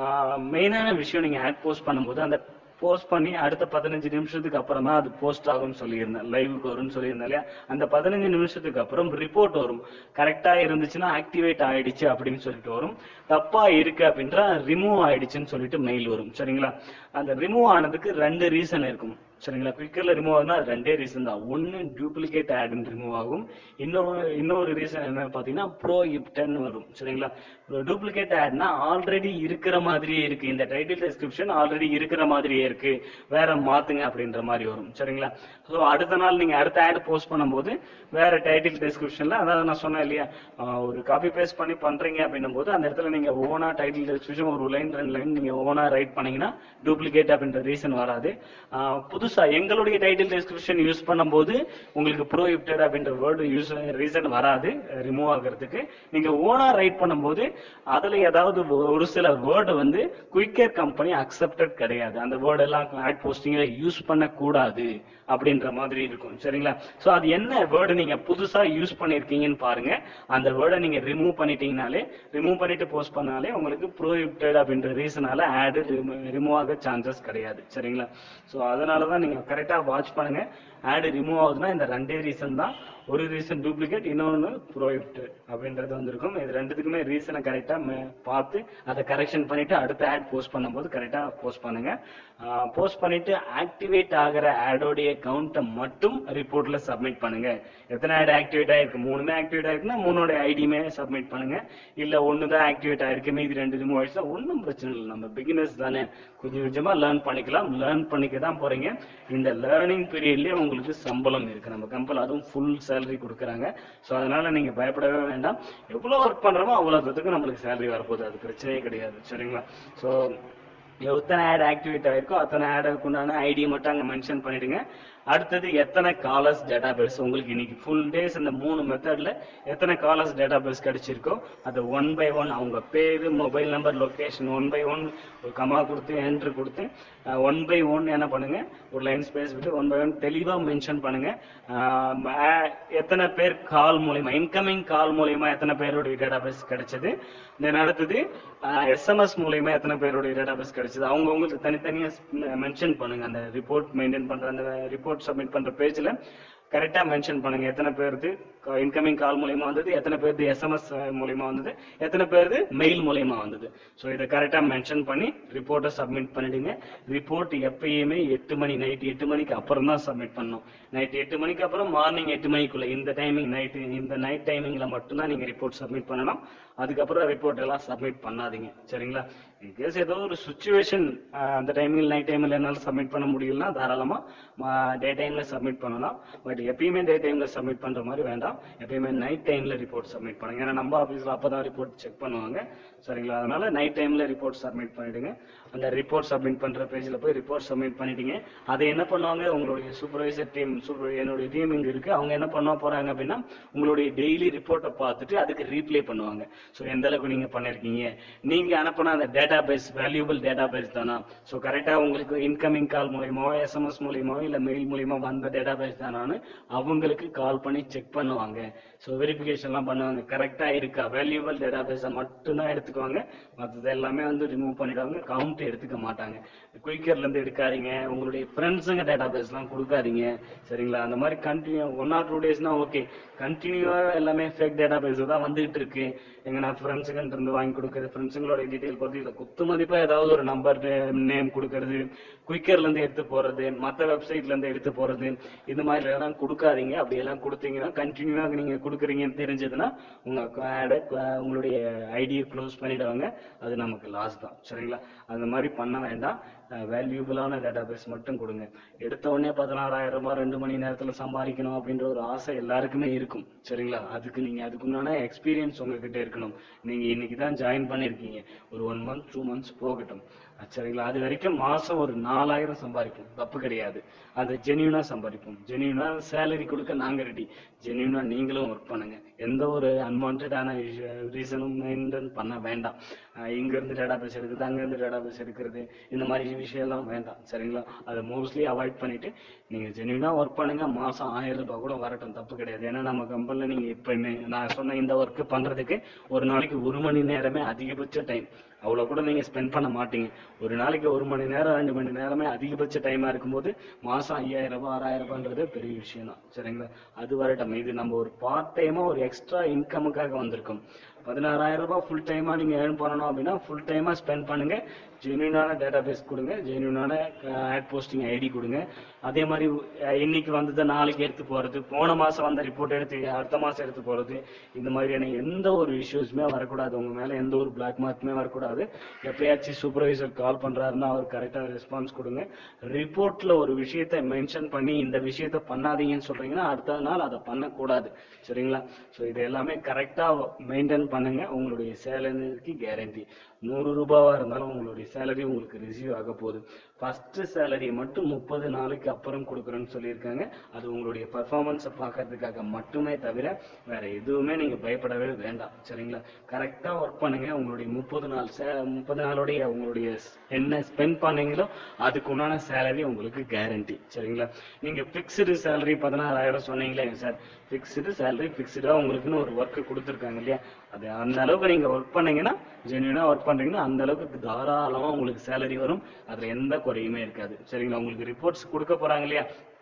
Speaker 1: மெயினான விஷயம் நீங்க ஆட் போஸ்ட் பண்ணும்போது அந்த போஸ்ட் பண்ணி அடுத்த பதினஞ்சு நிமிஷத்துக்கு அப்புறம் தான் அது போஸ்ட் ஆகும்னு சொல்லியிருந்தேன் லைவுக்கு வரும்னு சொல்லியிருந்தேன் இல்லையா அந்த பதினஞ்சு நிமிஷத்துக்கு அப்புறம் ரிப்போர்ட் வரும் கரெக்டா இருந்துச்சுன்னா ஆக்டிவேட் ஆயிடுச்சு அப்படின்னு சொல்லிட்டு வரும் தப்பா இருக்கு அப்படின்றா ரிமூவ் ஆயிடுச்சுன்னு சொல்லிட்டு மெயில் வரும் சரிங்களா அந்த ரிமூவ் ஆனதுக்கு ரெண்டு ரீசன் இருக்கும் சரிங்களா குயிக்கர்ல ரிமூவ் ஆகுதுன்னா அது ரெண்டே ரீசன் தான் ஒன்னு டூப்ளிகேட் ஆட்னு ரிமூவ் ஆகும் இன்னொரு இன்னொரு ரீசன் என்ன பாத்தீங்கன்னா ப்ரோ இப்டன் வரும் சரிங்களா டூப்ளிகேட் ஆட்னா ஆல்ரெடி இருக்கிற மாதிரியே இருக்கு இந்த டைட்டில் டிஸ்கிரிப்ஷன் ஆல்ரெடி இருக்கிற மாதிரியே இருக்கு வேற மாத்துங்க அப்படின்ற மாதிரி வரும் சரிங்களா ஸோ அடுத்த நாள் நீங்க அடுத்த ஆட் போஸ்ட் பண்ணும்போது வேற டைட்டில் டிஸ்கிரிப்ஷன்ல அதாவது நான் சொன்னேன் இல்லையா ஆஹ் ஒரு காப்பி பேஸ்ட் பண்ணி பண்றீங்க அப்படின்னும் போது அந்த இடத்துல நீங்க ஓனா டைட்டில் டிஸ்கிரிப்ஷன் ஒரு லைன் ரெண்டு லைன் நீங்க ஓனா ரைட் பண்ணீங்கன்னா டூப்ளிகேட் அப்படின்ற ரீசன் வராது ஆஹ் புதுசா எங்களுடைய டைட்டில் டிஸ்கிரிப்ஷன் யூஸ் பண்ணும்போது உங்களுக்கு ப்ரோஹிபிட்டட் அப்படின்ற வேர்டு யூஸ் ரீசன் வராது ரிமூவ் ஆகிறதுக்கு நீங்க ஓனா ரைட் பண்ணும்போது அதுல ஏதாவது ஒரு சில வேர்டு வந்து குயிக்கர் கம்பெனி அக்செப்டட் கிடையாது அந்த வேர்டு எல்லாம் ஆட் போஸ்டிங்ல யூஸ் பண்ணக்கூடாது அப்படின்ற மாதிரி இருக்கும் சரிங்களா சோ அது என்ன வேர்டு நீங்க புதுசா யூஸ் பண்ணிருக்கீங்கன்னு பாருங்க அந்த வேர்டை நீங்க ரிமூவ் பண்ணிட்டீங்கனாலே ரிமூவ் பண்ணிட்டு போஸ்ட் பண்ணாலே உங்களுக்கு ப்ரோஹிபிட்டட் அப்படின்ற ரீசனால ஆட் ரிமூவ் ஆக சான்சஸ் கிடையாது சரிங்களா சோ அதனால தான் தான் நீங்க கரெக்டா வாட்ச் பண்ணுங்க ஆடு ரிமூவ் ஆகுதுன்னா இந்த ரெண்டே ரீசன் தான் ஒரு ரீசன் டூப்ளிகேட் இன்னொன்னு ப்ரோஹிபிட் அப்படின்றது வந்திருக்கும் இது ரெண்டுத்துக்குமே ரீசனை கரெக்டா பார்த்து அதை கரெக்ஷன் பண்ணிட்டு அடுத்த ஆட் போஸ்ட் பண்ணும்போது கரெக்டா போஸ்ட் பண்ணுங்க போஸ்ட் பண்ணிட்டு ஆக்டிவேட் ஆகிற ஆடோடைய கவுண்ட்டை மட்டும் ரிப்போர்ட்ல சப்மிட் பண்ணுங்க எத்தனை ஆட் ஆக்டிவேட் ஆயிருக்கு மூணுமே ஆக்டிவேட் ஆயிருக்குன்னா மூணோட ஐடியுமே சப்மிட் பண்ணுங்க இல்ல ஒன்னு தான் ஆக்டிவேட் ஆயிருக்கு மீதி ரெண்டு ரிமூவ் ஆயிடுச்சா ஒன்றும் பிரச்சனை இல்லை நம்ம பிகினர்ஸ் தானே கொஞ்சம் கொஞ்சமா லேர்ன் பண்ணிக்கலாம் லேர்ன் பண்ணிக்க தான் போறீங்க இந்த லேர்னிங் பீரியட்லயே உங்களுக்கு சம்பளம் இருக்கு நம்ம கம்பெனி அதுவும் ஃபுல் சேலரி கொடுக்குறாங்க ஸோ அதனால நீங்க பயப்படவே வேண்டாம் எவ்வளவு ஒர்க் பண்றோமோ அவ்வளவுக்கு நம்மளுக்கு சேலரி வரப்போகுது அது பிரச்சனையே கிடையாது சரிங்களா ஸோ எத்தனை ஆட் ஆக்டிவேட் ஆயிருக்கோ அத்தனை ஆடுக்கு உண்டான ஐடி மட்டும் அங்க மென்ஷன் பண்ணிடுங்க அடுத்தது எத்தனை காலர்ஸ் டேட்டா பேஸ் உங்களுக்கு இன்னைக்கு ஃபுல் டேஸ் இந்த மூணு மெத்தட்ல எத்தனை காலர்ஸ் டேட்டா பேஸ் கிடைச்சிருக்கோ அது ஒன் பை ஒன் அவங்க பேரு mobile number location one by one ஒரு கமா கொடுத்து என்ட்ரு கொடுத்து ஒன் பை ஒன் என்ன பண்ணுங்க ஒரு லைன் ஸ்பேஸ் விட்டு ஒன் பை ஒன் தெளிவா மென்ஷன் பண்ணுங்க ஆஹ் ஆ- எத்தனை பேர் கால் மூலியமா இன்கமிங் கால் மூலியமா எத்தனை பேருடைய டேட்டா பேஸ் கிடைச்சது தென் அடுத்தது எஸ்எம்எஸ் மூலியமா எத்தனை பேருடைய டேட்டா பேஸ் கிடைச்சது அவங்க உங்களுக்கு தனித்தனியா மென்ஷன் பண்ணுங்க அந்த ரிப்போர்ட் மெயின்டைன் பண்ற அந்த ரிப்போர்ட் சப்மிட் பண்ற பேஜ்ல கரெக்டா மென்ஷன் பண்ணுங்க எத்தனை பேருக்கு இன்கமிங் கால் மூலியமா வந்தது எத்தனை பேருக்கு எஸ்எம்எஸ் மூலியமா வந்தது எத்தனை பேருக்கு மெயில் மூலியமா வந்தது ஸோ இதை கரெக்டா மென்ஷன் பண்ணி ரிப்போர்ட்டை சப்மிட் பண்ணிடுங்க ரிப்போர்ட் எப்பயுமே எட்டு மணி நைட் எட்டு மணிக்கு அப்புறம் தான் சப்மிட் பண்ணணும் நைட் எட்டு மணிக்கு அப்புறம் மார்னிங் எட்டு மணிக்குள்ள இந்த டைமிங் நைட் இந்த நைட் டைமிங்ல மட்டும்தான் நீங்க ரிப்போர்ட் சப்மிட் பண்ணணும் அதுக்கப்புறம் ரிப்போர்ட் எல்லாம் சப்மிட் பண்ணாதீங்க சரிங்களா இன்கேஸ் ஏதோ ஒரு சுச்சுவேஷன் அந்த டைமில் நைட் டைமில் என்னால் சப்மிட் பண்ண முடியலன்னா தாராளமா டே டைம்ல சப்மிட் பண்ணலாம் பட் எப்பயுமே டே டைம்ல சப்மிட் பண்ற மாதிரி வேண்டாம் எப்பயுமே நைட் டைம்ல ரிப்போர்ட் சப்மிட் பண்ணுங்க ஏன்னா நம்ம ஆஃபீஸ்ல அப்பதான் ரிப்போர்ட் செக் பண்ணுவாங்க சரிங்களா அதனால நைட் டைம்ல ரிப்போர்ட் சப்மிட் பண்ணிடுங்க அந்த ரிப்போர்ட் சப்மிட் பண்ற பேஜ்ல போய் ரிப்போர்ட் சப்மிட் பண்ணிட்டீங்க அதை என்ன பண்ணுவாங்க உங்களுடைய சூப்பர்வைசர் டீம் சூப்பர் என்னுடைய டீம் இங்க இருக்கு அவங்க என்ன பண்ண போறாங்க அப்படின்னா உங்களுடைய டெய்லி ரிப்போர்ட்டை பார்த்துட்டு அதுக்கு ரீப்ளே பண்ணுவாங்க ஸோ எந்த அளவுக்கு நீங்க பண்ணிருக்கீங்க நீங்க அனுப்பின அந்த data base valuable data base தானா ஸோ கரெக்டா உங்களுக்கு இன்கமிங் கால் மூலியமாவோ எஸ்எம்எஸ் மூலியமாவோ இல்ல மெயில் மூலியமா வந்த டேட்டா பேஸ் தானான்னு அவங்களுக்கு கால் பண்ணி செக் பண்ணுவாங்க ஸோ வெரிஃபிகேஷன்லாம் பண்ணுவாங்க கரெக்டா இருக்கா வேல்யூபிள் டேட்டா பேஸை மட்டும்தான் எடுத்துக்குவாங்க மற்றது எல்லாமே வந்து ரிமூவ் பண்ணிடுவாங்க கவுண்ட் எடுத்துக்க மாட்டாங்க குயிக்கர்ல இருந்து எடுக்காதீங்க உங்களுடைய ஃப்ரெண்ட்ஸுங்க டேட்டா பேஸ்லாம் கொடுக்காதீங்க சரிங்களா அந்த மாதிரி கண்டினியூ ஒன் ஆர் டூ டேஸ்னா ஓகே கண்டினியூவா எல்லாமே ஃபேக் டேட்டா பேஸ் தான் வந்துகிட்டு இருக்கு எங்க நான் ஃப்ரெண்ட்ஸுங்கிட்ட இருந்து வாங்கி கொடுக்குறது ஃப்ரெண்ட்ஸுங்களோட டீடைல் பார்த்து இதுல குத்து மதிப்பா ஏதாவது ஒரு நம்பர் நேம் கொடுக்கறது குயிக்கர்ல இருந்து எடுத்து போறது மற்ற வெப்சைட்ல இருந்து எடுத்து போறது இந்த மாதிரி எல்லாம் கொடுக்காதீங்க அப்படி எல்லாம் கொடுத்தீங்கன்னா கண்டினியூவா நீங்க கொடுக்குறீங்கன்னு தெரிஞ்சதுன்னா உங்க ad உங்களுடைய ஐடியை க்ளோஸ் பண்ணிடுவாங்க அது நமக்கு லாஸ் தான் சரிங்களா அந்த மாதிரி பண்ண வேண்டாம் வேல்யூபிளான டேட்டா பேஸ் மட்டும் கொடுங்க எடுத்த உடனே பதினாறாயிரம் ரூபாய் ரெண்டு மணி நேரத்துல சம்பாதிக்கணும் அப்படின்ற ஒரு ஆசை எல்லாருக்குமே இருக்கும் சரிங்களா அதுக்கு நீங்க அதுக்குண்டான எக்ஸ்பீரியன்ஸ் உங்ககிட்ட இருக்கணும் நீங்க இன்னைக்கு தான் ஜாயின் பண்ணிருக்கீங்க ஒரு ஒன் மந்த் டூ மந்த்ஸ் போகட்டும் அஹ் சரிங்களா அது வரைக்கும் மாசம் ஒரு நாலாயிரம் சம்பாதிப்போம் தப்பு கிடையாது அது ஜெனியூனா சம்பாதிப்போம் ஜெனியூனா சேலரி கொடுக்க நாங்க ரெடி ஜெனியூனா நீங்களும் ஒர்க் பண்ணுங்க எந்த ஒரு அன்வான்டான ரீசனும் மெயின்டைன் பண்ண வேண்டாம் அஹ் இங்க இருந்து டேட்டா பேஸ் எடுக்குது அங்க இருந்து டேட்டா பேஸ் எடுக்கிறது இந்த மாதிரி விஷயம் எல்லாம் வேண்டாம் சரிங்களா அதை மோஸ்ட்லி அவாய்ட் பண்ணிட்டு நீங்க ஜெனியூனா ஒர்க் பண்ணுங்க மாசம் ஆயிரம் ரூபாய் கூட வரட்டும் தப்பு கிடையாது ஏன்னா நம்ம கம்பெனில நீங்க இப்ப என்ன- நான் சொன்ன இந்த ஒர்க் பண்றதுக்கு ஒரு நாளைக்கு ஒரு மணி நேரமே அதிகபட்ச டைம் அவ்வளவு கூட நீங்க ஸ்பெண்ட் பண்ண மாட்டீங்க ஒரு நாளைக்கு ஒரு மணி நேரம் ரெண்டு மணி நேரமே அதிகபட்ச டைமா இருக்கும்போது மாசம் ஐயாயிரம் ரூபாய் ஆறாயிரம் ரூபான்றது பெரிய விஷயம் தான் சரிங்களா அது வரட்டும் இது நம்ம ஒரு பார்ட் டைமா ஒரு எக்ஸ்ட்ரா இன்கமுக்காக வந்திருக்கோம் பதினாறாயிரம் ரூபாய் ஃபுல் டைமா நீங்க ஏர்ன் பண்ணணும் அப்படின்னா ஃபுல் டைமா ஸ்பெண்ட் பண்ணுங்க ஜென்யூனான டேட்டா பேஸ் கொடுங்க ஜென்யூனான ஆட் போஸ்டிங் ஐடி கொடுங்க அதே மாதிரி அஹ், இன்னைக்கு வந்ததை நாளைக்கு எடுத்து போறது போன மாசம் வந்த ரிப்போர்ட் எடுத்து அடுத்த மாசம் எடுத்து போறது இந்த மாதிரியான எந்த ஒரு இஷ்யூஸுமே வரக்கூடாது உங்க மேல எந்த ஒரு பிளாக் மார்க்குமே வரக்கூடாது எப்பயாச்சும் சூப்பர்வைசர் கால் பண்றாருன்னா அவர் கரெக்டா ரெஸ்பான்ஸ் கொடுங்க ரிப்போர்ட்ல ஒரு விஷயத்தை மென்ஷன் பண்ணி இந்த விஷயத்த பண்ணாதீங்கன்னு சொல்றீங்கன்னா அடுத்த நாள் அதை பண்ணக்கூடாது சரிங்களா ஸோ இது எல்லாமே கரெக்டா மெயின்டைன் பண்ணுங்க உங்களுடைய சேலரிக்கு கேரண்டி நூறு ரூபாவா இருந்தாலும் உங்களுடைய சேலரி உங்களுக்கு ரிசீவ் ஆக போகுது ஃபர்ஸ்ட் சேலரி மட்டும் முப்பது நாளைக்கு அப்புறம் கொடுக்குறேன்னு சொல்லியிருக்காங்க அது உங்களுடைய பர்ஃபார்மன்ஸை பார்க்கறதுக்காக மட்டுமே தவிர வேற எதுவுமே நீங்க பயப்படவே வேண்டாம் சரிங்களா கரெக்டா ஒர்க் பண்ணுங்க உங்களுடைய முப்பது நாள் முப்பது நாளுடைய உங்களுடைய ஸ்- என்ன ஸ்பெண்ட் பண்ணீங்களோ அதுக்கு உண்டான சேலரி உங்களுக்கு கேரண்டி சரிங்களா நீங்க பிக்ஸ்டு சேலரி பதினாறாயிரம் சொன்னீங்களே சார் பிக்ஸ்டு சேலரி பிக்ஸ்டா உங்களுக்குன்னு ஒரு ஒர்க் கொடுத்துருக்காங்க இல்லையா அது அந்த அளவுக்கு நீங்க ஒர்க் பண்ணீங்கன்னா ஜென்யூனா ஒர்க் பண்றீங்கன்னா அந்த அளவுக்கு தாராளமா உங்களுக்கு சேலரி வரும் அதுல எந்த குறையுமே இருக்காது சரிங்களா உங்களுக்கு ரிப்போர்ட்ஸ் கொடுக்க போறாங்க இல்லையா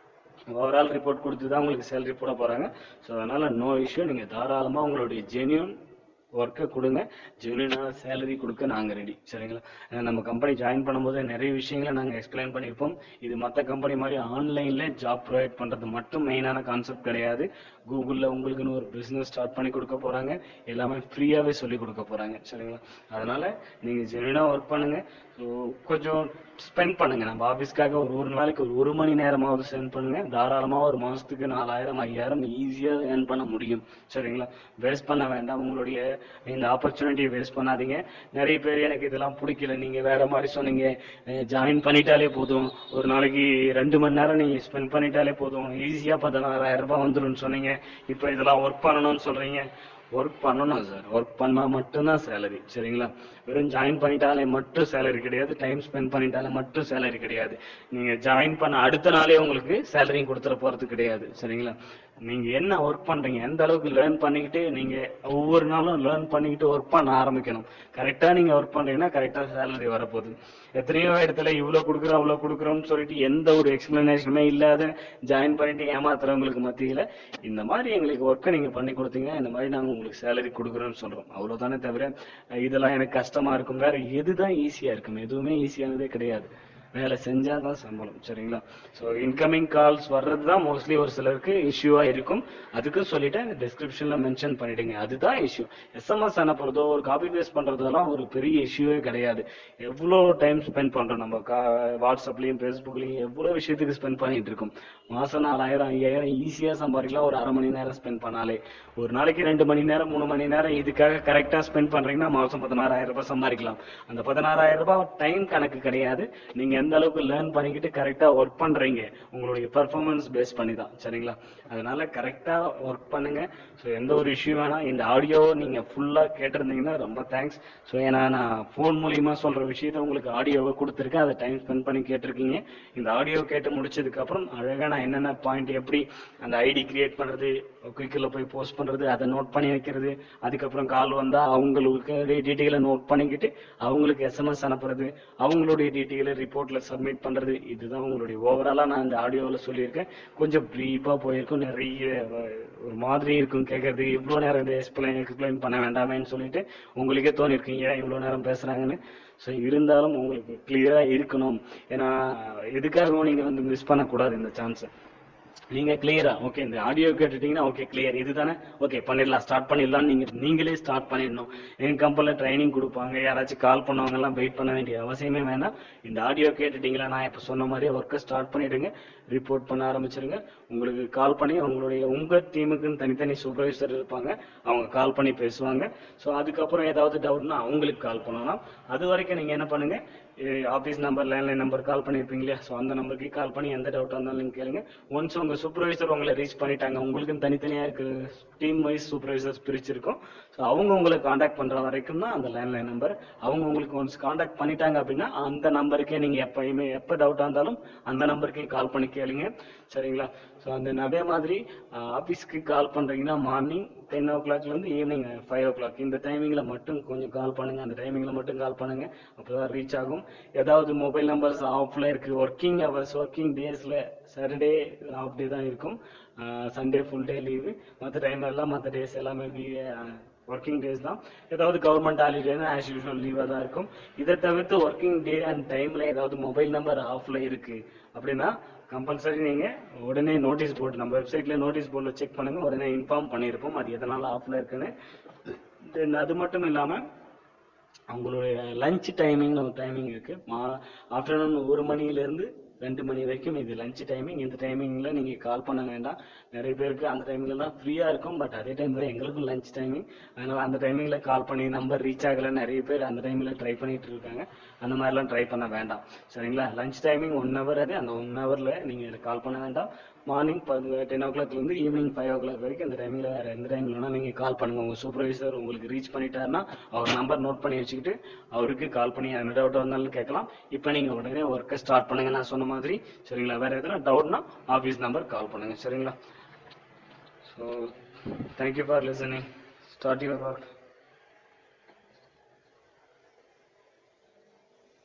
Speaker 1: ஓவரால் ரிப்போர்ட் கொடுத்து தான் உங்களுக்கு சேலரி போட போறாங்க ஸோ அதனால நோ இஷ்யூ நீங்க தாராளமா உங்களுடைய ஜென்யூன் ஒர்க்கை கொடுங்க ஜென்யூனான சேலரி கொடுக்க நாங்க ரெடி சரிங்களா ஏன்னா நம்ம கம்பெனி ஜாயின் பண்ணும்போது நிறைய விஷயங்களை நாங்க எக்ஸ்பிளைன் பண்ணியிருப்போம் இது மற்ற கம்பெனி மாதிரி ஆன்லைன்ல ஜாப் ப்ரொவைட் பண்றது மட்டும் மெயினான கான்செப்ட் கிடையாது கூகுளில் உங்களுக்குன்னு ஒரு பிசினஸ் ஸ்டார்ட் பண்ணி கொடுக்க போறாங்க எல்லாமே ஃப்ரீயாவே சொல்லி கொடுக்க போறாங்க சரிங்களா அதனால நீங்க ஜென்யூனா ஒர்க் பண்ணுங்க ஸோ கொஞ்சம் ஸ்பெண்ட் பண்ணுங்க நம்ம ஆஃபீஸ்க்காக ஒரு ஒரு நாளைக்கு ஒரு ஒரு மணி நேரமாவது ஸ்பெண்ட் பண்ணுங்க தாராளமா ஒரு மாசத்துக்கு நாலாயிரம் ஐயாயிரம் ஈஸியா ஏர்ன் பண்ண முடியும் சரிங்களா வேஸ்ட் பண்ண வேண்டாம் உங்களுடைய இந்த ஆப்பர்ச்சுனிட்டியை வேஸ்ட் பண்ணாதீங்க நிறைய பேர் எனக்கு இதெல்லாம் பிடிக்கல நீங்க வேற மாதிரி சொன்னீங்க ஜாயின் பண்ணிட்டாலே போதும் ஒரு நாளைக்கு ரெண்டு மணி நேரம் நீங்க ஸ்பெண்ட் பண்ணிட்டாலே போதும் ஈஸியா பதினாறாயிரம் ரூபாய் வந்துரும்னு சொன்னீங்க இப்போ இதெல்லாம் ஒர்க் பண்ணணும்னு சொல்றீங்க ஒர்க் பண்ணணும் சார் ஒர்க் பண்ணா மட்டும்தான் சேலரி சரிங்களா வெறும் ஜாயின் பண்ணிட்டாலே மட்டும் சேலரி கிடையாது டைம் ஸ்பெண்ட் பண்ணிட்டாலே மட்டும் சேலரி கிடையாது நீங்க ஜாயின் பண்ண அடுத்த நாளே உங்களுக்கு சேலரி கொடுத்துட போறது கிடையாது சரிங்களா நீங்க என்ன ஒர்க் பண்றீங்க எந்த அளவுக்கு லேர்ன் பண்ணிக்கிட்டு நீங்க ஒவ்வொரு நாளும் லேர்ன் பண்ணிக்கிட்டு ஒர்க் பண்ண ஆரம்பிக்கணும் கரெக்டா நீங்க ஒர்க் பண்றீங்கன்னா கரெக்டா சேலரி வரப்போகுது எத்தனையோ இடத்துல இவ்வளவு கொடுக்குறோம் அவ்வளவு கொடுக்குறோம்னு சொல்லிட்டு எந்த ஒரு எக்ஸ்பிளனேஷனுமே இல்லாத ஜாயின் பண்ணிட்டு ஏமாத்துறவங்களுக்கு மத்தியில இந்த மாதிரி எங்களுக்கு ஒர்க்கை நீங்க பண்ணி கொடுத்தீங்கன்னா இந்த மாதிரி நாங்க உங்களுக்கு சேலரி கொடுக்குறோம்னு சொல்றோம் அவ்வளவுதானே தவிர அஹ் இதெல்லாம் எனக்கு கஷ்டமா இருக்கும் வேற எதுதான் ஈஸியா இருக்கும் எதுவுமே ஈஸியானதே கிடையாது வேலை செஞ்சாதான் சம்பளம் சரிங்களா ஸோ இன்கமிங் கால்ஸ் வர்றது தான் மோஸ்ட்லி ஒரு சிலருக்கு இஷ்யூவா இருக்கும் அதுக்கு சொல்லிட்டேன் டிஸ்கிரிப்ஷன்ல மென்ஷன் பண்ணிடுங்க அதுதான் இஷ்யூ எஸ்எம்எஸ் அனுப்புறதோ ஒரு காப்பி பேஸ்ட் பண்றதெல்லாம் ஒரு பெரிய இஷ்யூவே கிடையாது எவ்வளோ டைம் ஸ்பெண்ட் பண்றோம் நம்ம கா- வாட்ஸ்அப்லயும் ஃபேஸ்புக்லயும் எவ்வளோ விஷயத்துக்கு ஸ்பெண்ட் பண்ணிட்டு இருக்கோம் மாசம் நாலாயிரம் ஐயாயிரம் ஈஸியா சம்பாதிக்கலாம் ஒரு அரை மணி நேரம் ஸ்பெண்ட் பண்ணாலே ஒரு நாளைக்கு ரெண்டு மணி நேரம் மூணு மணி நேரம் இதுக்காக கரெக்டா ஸ்பெண்ட் பண்றீங்கன்னா மாசம் பதினாறாயிரம் ரூபாய் சம்பாதிக்கலாம் அந்த பதினாறாயிரம் ரூபாய் டைம் கணக்கு கிடையாது நீங்க எந்த அளவுக்கு லேர்ன் பண்ணிக்கிட்டு கரெக்டா ஒர்க் பண்றீங்க உங்களுடைய பெர்ஃபார்மன்ஸ் பேஸ் பண்ணி தான் சரிங்களா அதனால கரெக்டா ஒர்க் பண்ணுங்க ஸோ எந்த ஒரு இஷ்யூ வேணா இந்த ஆடியோ நீங்க ஃபுல்லா கேட்டிருந்தீங்கன்னா ரொம்ப தேங்க்ஸ் ஸோ ஏன்னா நான் ஃபோன் மூலியமா சொல்ற விஷயத்த உங்களுக்கு ஆடியோவை கொடுத்துருக்கேன் அதை டைம் ஸ்பெண்ட் பண்ணி கேட்டிருக்கீங்க இந்த ஆடியோ கேட்டு முடிச்சதுக்கு அப்புறம் அழகா நான் என்னென்ன பாயிண்ட் எப்படி அந்த ஐடி கிரியேட் பண்றது குயிக்கில் போய் போஸ்ட் பண்றது அதை நோட் பண்ணி வைக்கிறது அதுக்கப்புறம் கால் வந்தா அவங்களுக்கு டீட்டெயிலை நோட் பண்ணிக்கிட்டு அவங்களுக்கு எஸ்எம்எஸ் அனுப்புறது அவங்களுடைய டீட்டெயிலை ரிப்போர்ட்ல சப்மிட் பண்றது இதுதான் உங்களுடைய ஓவராலா நான் இந்த ஆடியோவில் சொல்லியிருக்கேன் கொஞ்சம் ப்ரீஃபா போயிருக்கும் நிறைய அஹ், ஒரு மாதிரி இருக்கும் கேட்கறது இவ்வளோ நேரம் இதை எக்ஸ்பிளைன் எக்ஸ்பிளைன் பண்ண வேண்டாமேன்னு சொல்லிட்டு உங்களுக்கே தோணிருக்கீங்க ஏன் இவ்வளோ நேரம் பேசுறாங்கன்னு ஸோ இருந்தாலும் உங்களுக்கு கிளியரா இருக்கணும் ஏன்னா எதுக்காகவும் நீங்க வந்து மிஸ் பண்ணக்கூடாது இந்த சான்ஸை நீங்க கிளியரா ஓகே இந்த ஆடியோ கேட்டுட்டீங்கன்னா ஓகே கிளியர் இதுதானே ஓகே பண்ணிடலாம் ஸ்டார்ட் பண்ணிடலாம் நீங்க நீங்களே ஸ்டார்ட் பண்ணிடணும் எங்க கம்பெனில ட்ரைனிங் கொடுப்பாங்க யாராச்சும் கால் பண்ணவங்க எல்லாம் வெயிட் பண்ண வேண்டிய அவசியமே வேணாம் இந்த ஆடியோ கேட்டுட்டீங்களா நான் இப்ப சொன்ன மாதிரி ஒர்க்கை ஸ்டார்ட் பண்ணிடுங்க ரிப்போர்ட் பண்ண ஆரம்பிச்சிருங்க உங்களுக்கு கால் பண்ணி உங்களுடைய உங்க டீமுக்குன்னு தனித்தனி சூப்பர்வைசர் இருப்பாங்க அவங்க கால் பண்ணி பேசுவாங்க ஸோ அதுக்கப்புறம் ஏதாவது டவுட்னா அவங்களுக்கு கால் பண்ணலாம் அது வரைக்கும் நீங்க என்ன பண்ணுங்க office number landline number call பண்ணியிருப்பீங்க இல்லையா ஸோ அந்த நம்பருக்கு கால் பண்ணி எந்த டவுட்டாக இருந்தாலும் நீங்க கேளுங்க ஒன்ஸ் உங்க சூப்பர்வைசர் உங்களை ரீச் பண்ணிட்டாங்க உங்களுக்குன்னு தனித்தனியாக இருக்கிற டீம் வைஸ் சூப்பர்வைசர்ஸ் பிரிச்சிருக்கும் ஸோ அவங்க உங்களை காண்டாக்ட் பண்ற வரைக்கும் தான் அந்த லேண்ட்லைன் நம்பர் அவங்க உங்களுக்கு ஒன்ஸ் காண்டாக்ட் பண்ணிட்டாங்க அப்படின்னா அந்த நம்பருக்கே நீங்க எப்பயுமே எப்போ டவுட்டாக இருந்தாலும் அந்த நம்பருக்கே கால் பண்ணி கேளுங்க சரிங்களா ஸோ அந்த அதே மாதிரி ஆஃபீஸ்க்கு கால் பண்றீங்கன்னா மார்னிங் டென் ஓ கிளாக்லேருந்து ஈவினிங் ஃபைவ் ஓ கிளாக் இந்த டைமிங்கில் மட்டும் கொஞ்சம் கால் பண்ணுங்க அந்த டைமிங்கில் மட்டும் கால் பண்ணுங்க அப்போதான் ரீச் ஆகும் ஏதாவது மொபைல் நம்பர்ஸ் ஆஃப்ல இருக்கு ஒர்க்கிங் ஹவர்ஸ் ஒர்க்கிங் டேஸில் சாட்டர்டே ஆஃப் டே தான் இருக்கும் சண்டே ஃபுல் டே லீவு மற்ற டைம் எல்லாம் மற்ற டேஸ் எல்லாமே ஒர்க்கிங் டேஸ் தான் ஏதாவது கவர்மெண்ட் ஹாலிடேனா ஆஸ் யூஷுவல் லீவாக தான் இருக்கும் இதை தவிர்த்து ஒர்க்கிங் டே அண்ட் டைம்ல ஏதாவது மொபைல் நம்பர் ஆஃப்ல இருக்கு அப்படின்னா கம்பல்சரி நீங்க உடனே நோட்டீஸ் போர்டு நம்ம வெப்சைட்ல நோட்டீஸ் போர்டில் செக் பண்ணுங்க உடனே இன்ஃபார்ம் பண்ணியிருப்போம் அது எதனால ஆஃப்ல இருக்குன்னு தென் அது மட்டும் இல்லாம அவங்களுடைய லஞ்ச் டைமிங்னு ஒரு டைமிங் இருக்கு மா ஆஃப்டர்நூன் ஒரு மணில இருந்து ரெண்டு மணி வரைக்கும் இது லஞ்ச் டைமிங் இந்த டைமிங்ல நீங்க கால் பண்ண வேண்டாம் நிறைய பேருக்கு அந்த டைம்ல தான் ஃப்ரீயா இருக்கும் பட் அதே டைம்ல எங்களுக்கும் லஞ்ச் டைமிங் அதனால அந்த டைமிங்ல கால் பண்ணி நம்பர் ரீச் ஆகல நிறைய பேர் அந்த டைம்ல ட்ரை பண்ணிட்டு இருக்காங்க அந்த மாதிரிலாம் ட்ரை பண்ண வேண்டாம் சரிங்களா லஞ்ச் டைமிங் ஒன் ஹவர் அது அந்த ஒன் ஹவர்ல நீங்க கால் பண்ண வேண்டாம் மார்னிங் டென் ஓ கிளாக்ல இருந்து ஈவினிங் ஃபைவ் ஓ கிளாக் வரைக்கும் இந்த டைமிங்ல வேற எந்த டைம்ல வேணா நீங்க கால் பண்ணுங்க உங்க சூப்பர்வைசர் உங்களுக்கு ரீச் பண்ணிட்டாருன்னா அவர் நம்பர் நோட் பண்ணி வச்சுக்கிட்டு அவருக்கு கால் பண்ணி என்ன டவுட் வந்தாலும் கேட்கலாம் இப்போ நீங்க உடனே ஒர்க்கை ஸ்டார்ட் பண்ணுங்க நான் சொன்ன மாதிரி சரிங்களா வேற எதனா டவுட்னா ஆஃபீஸ் நம்பர் கால் பண்ணுங்க சரிங்களா so thank you for listening start your work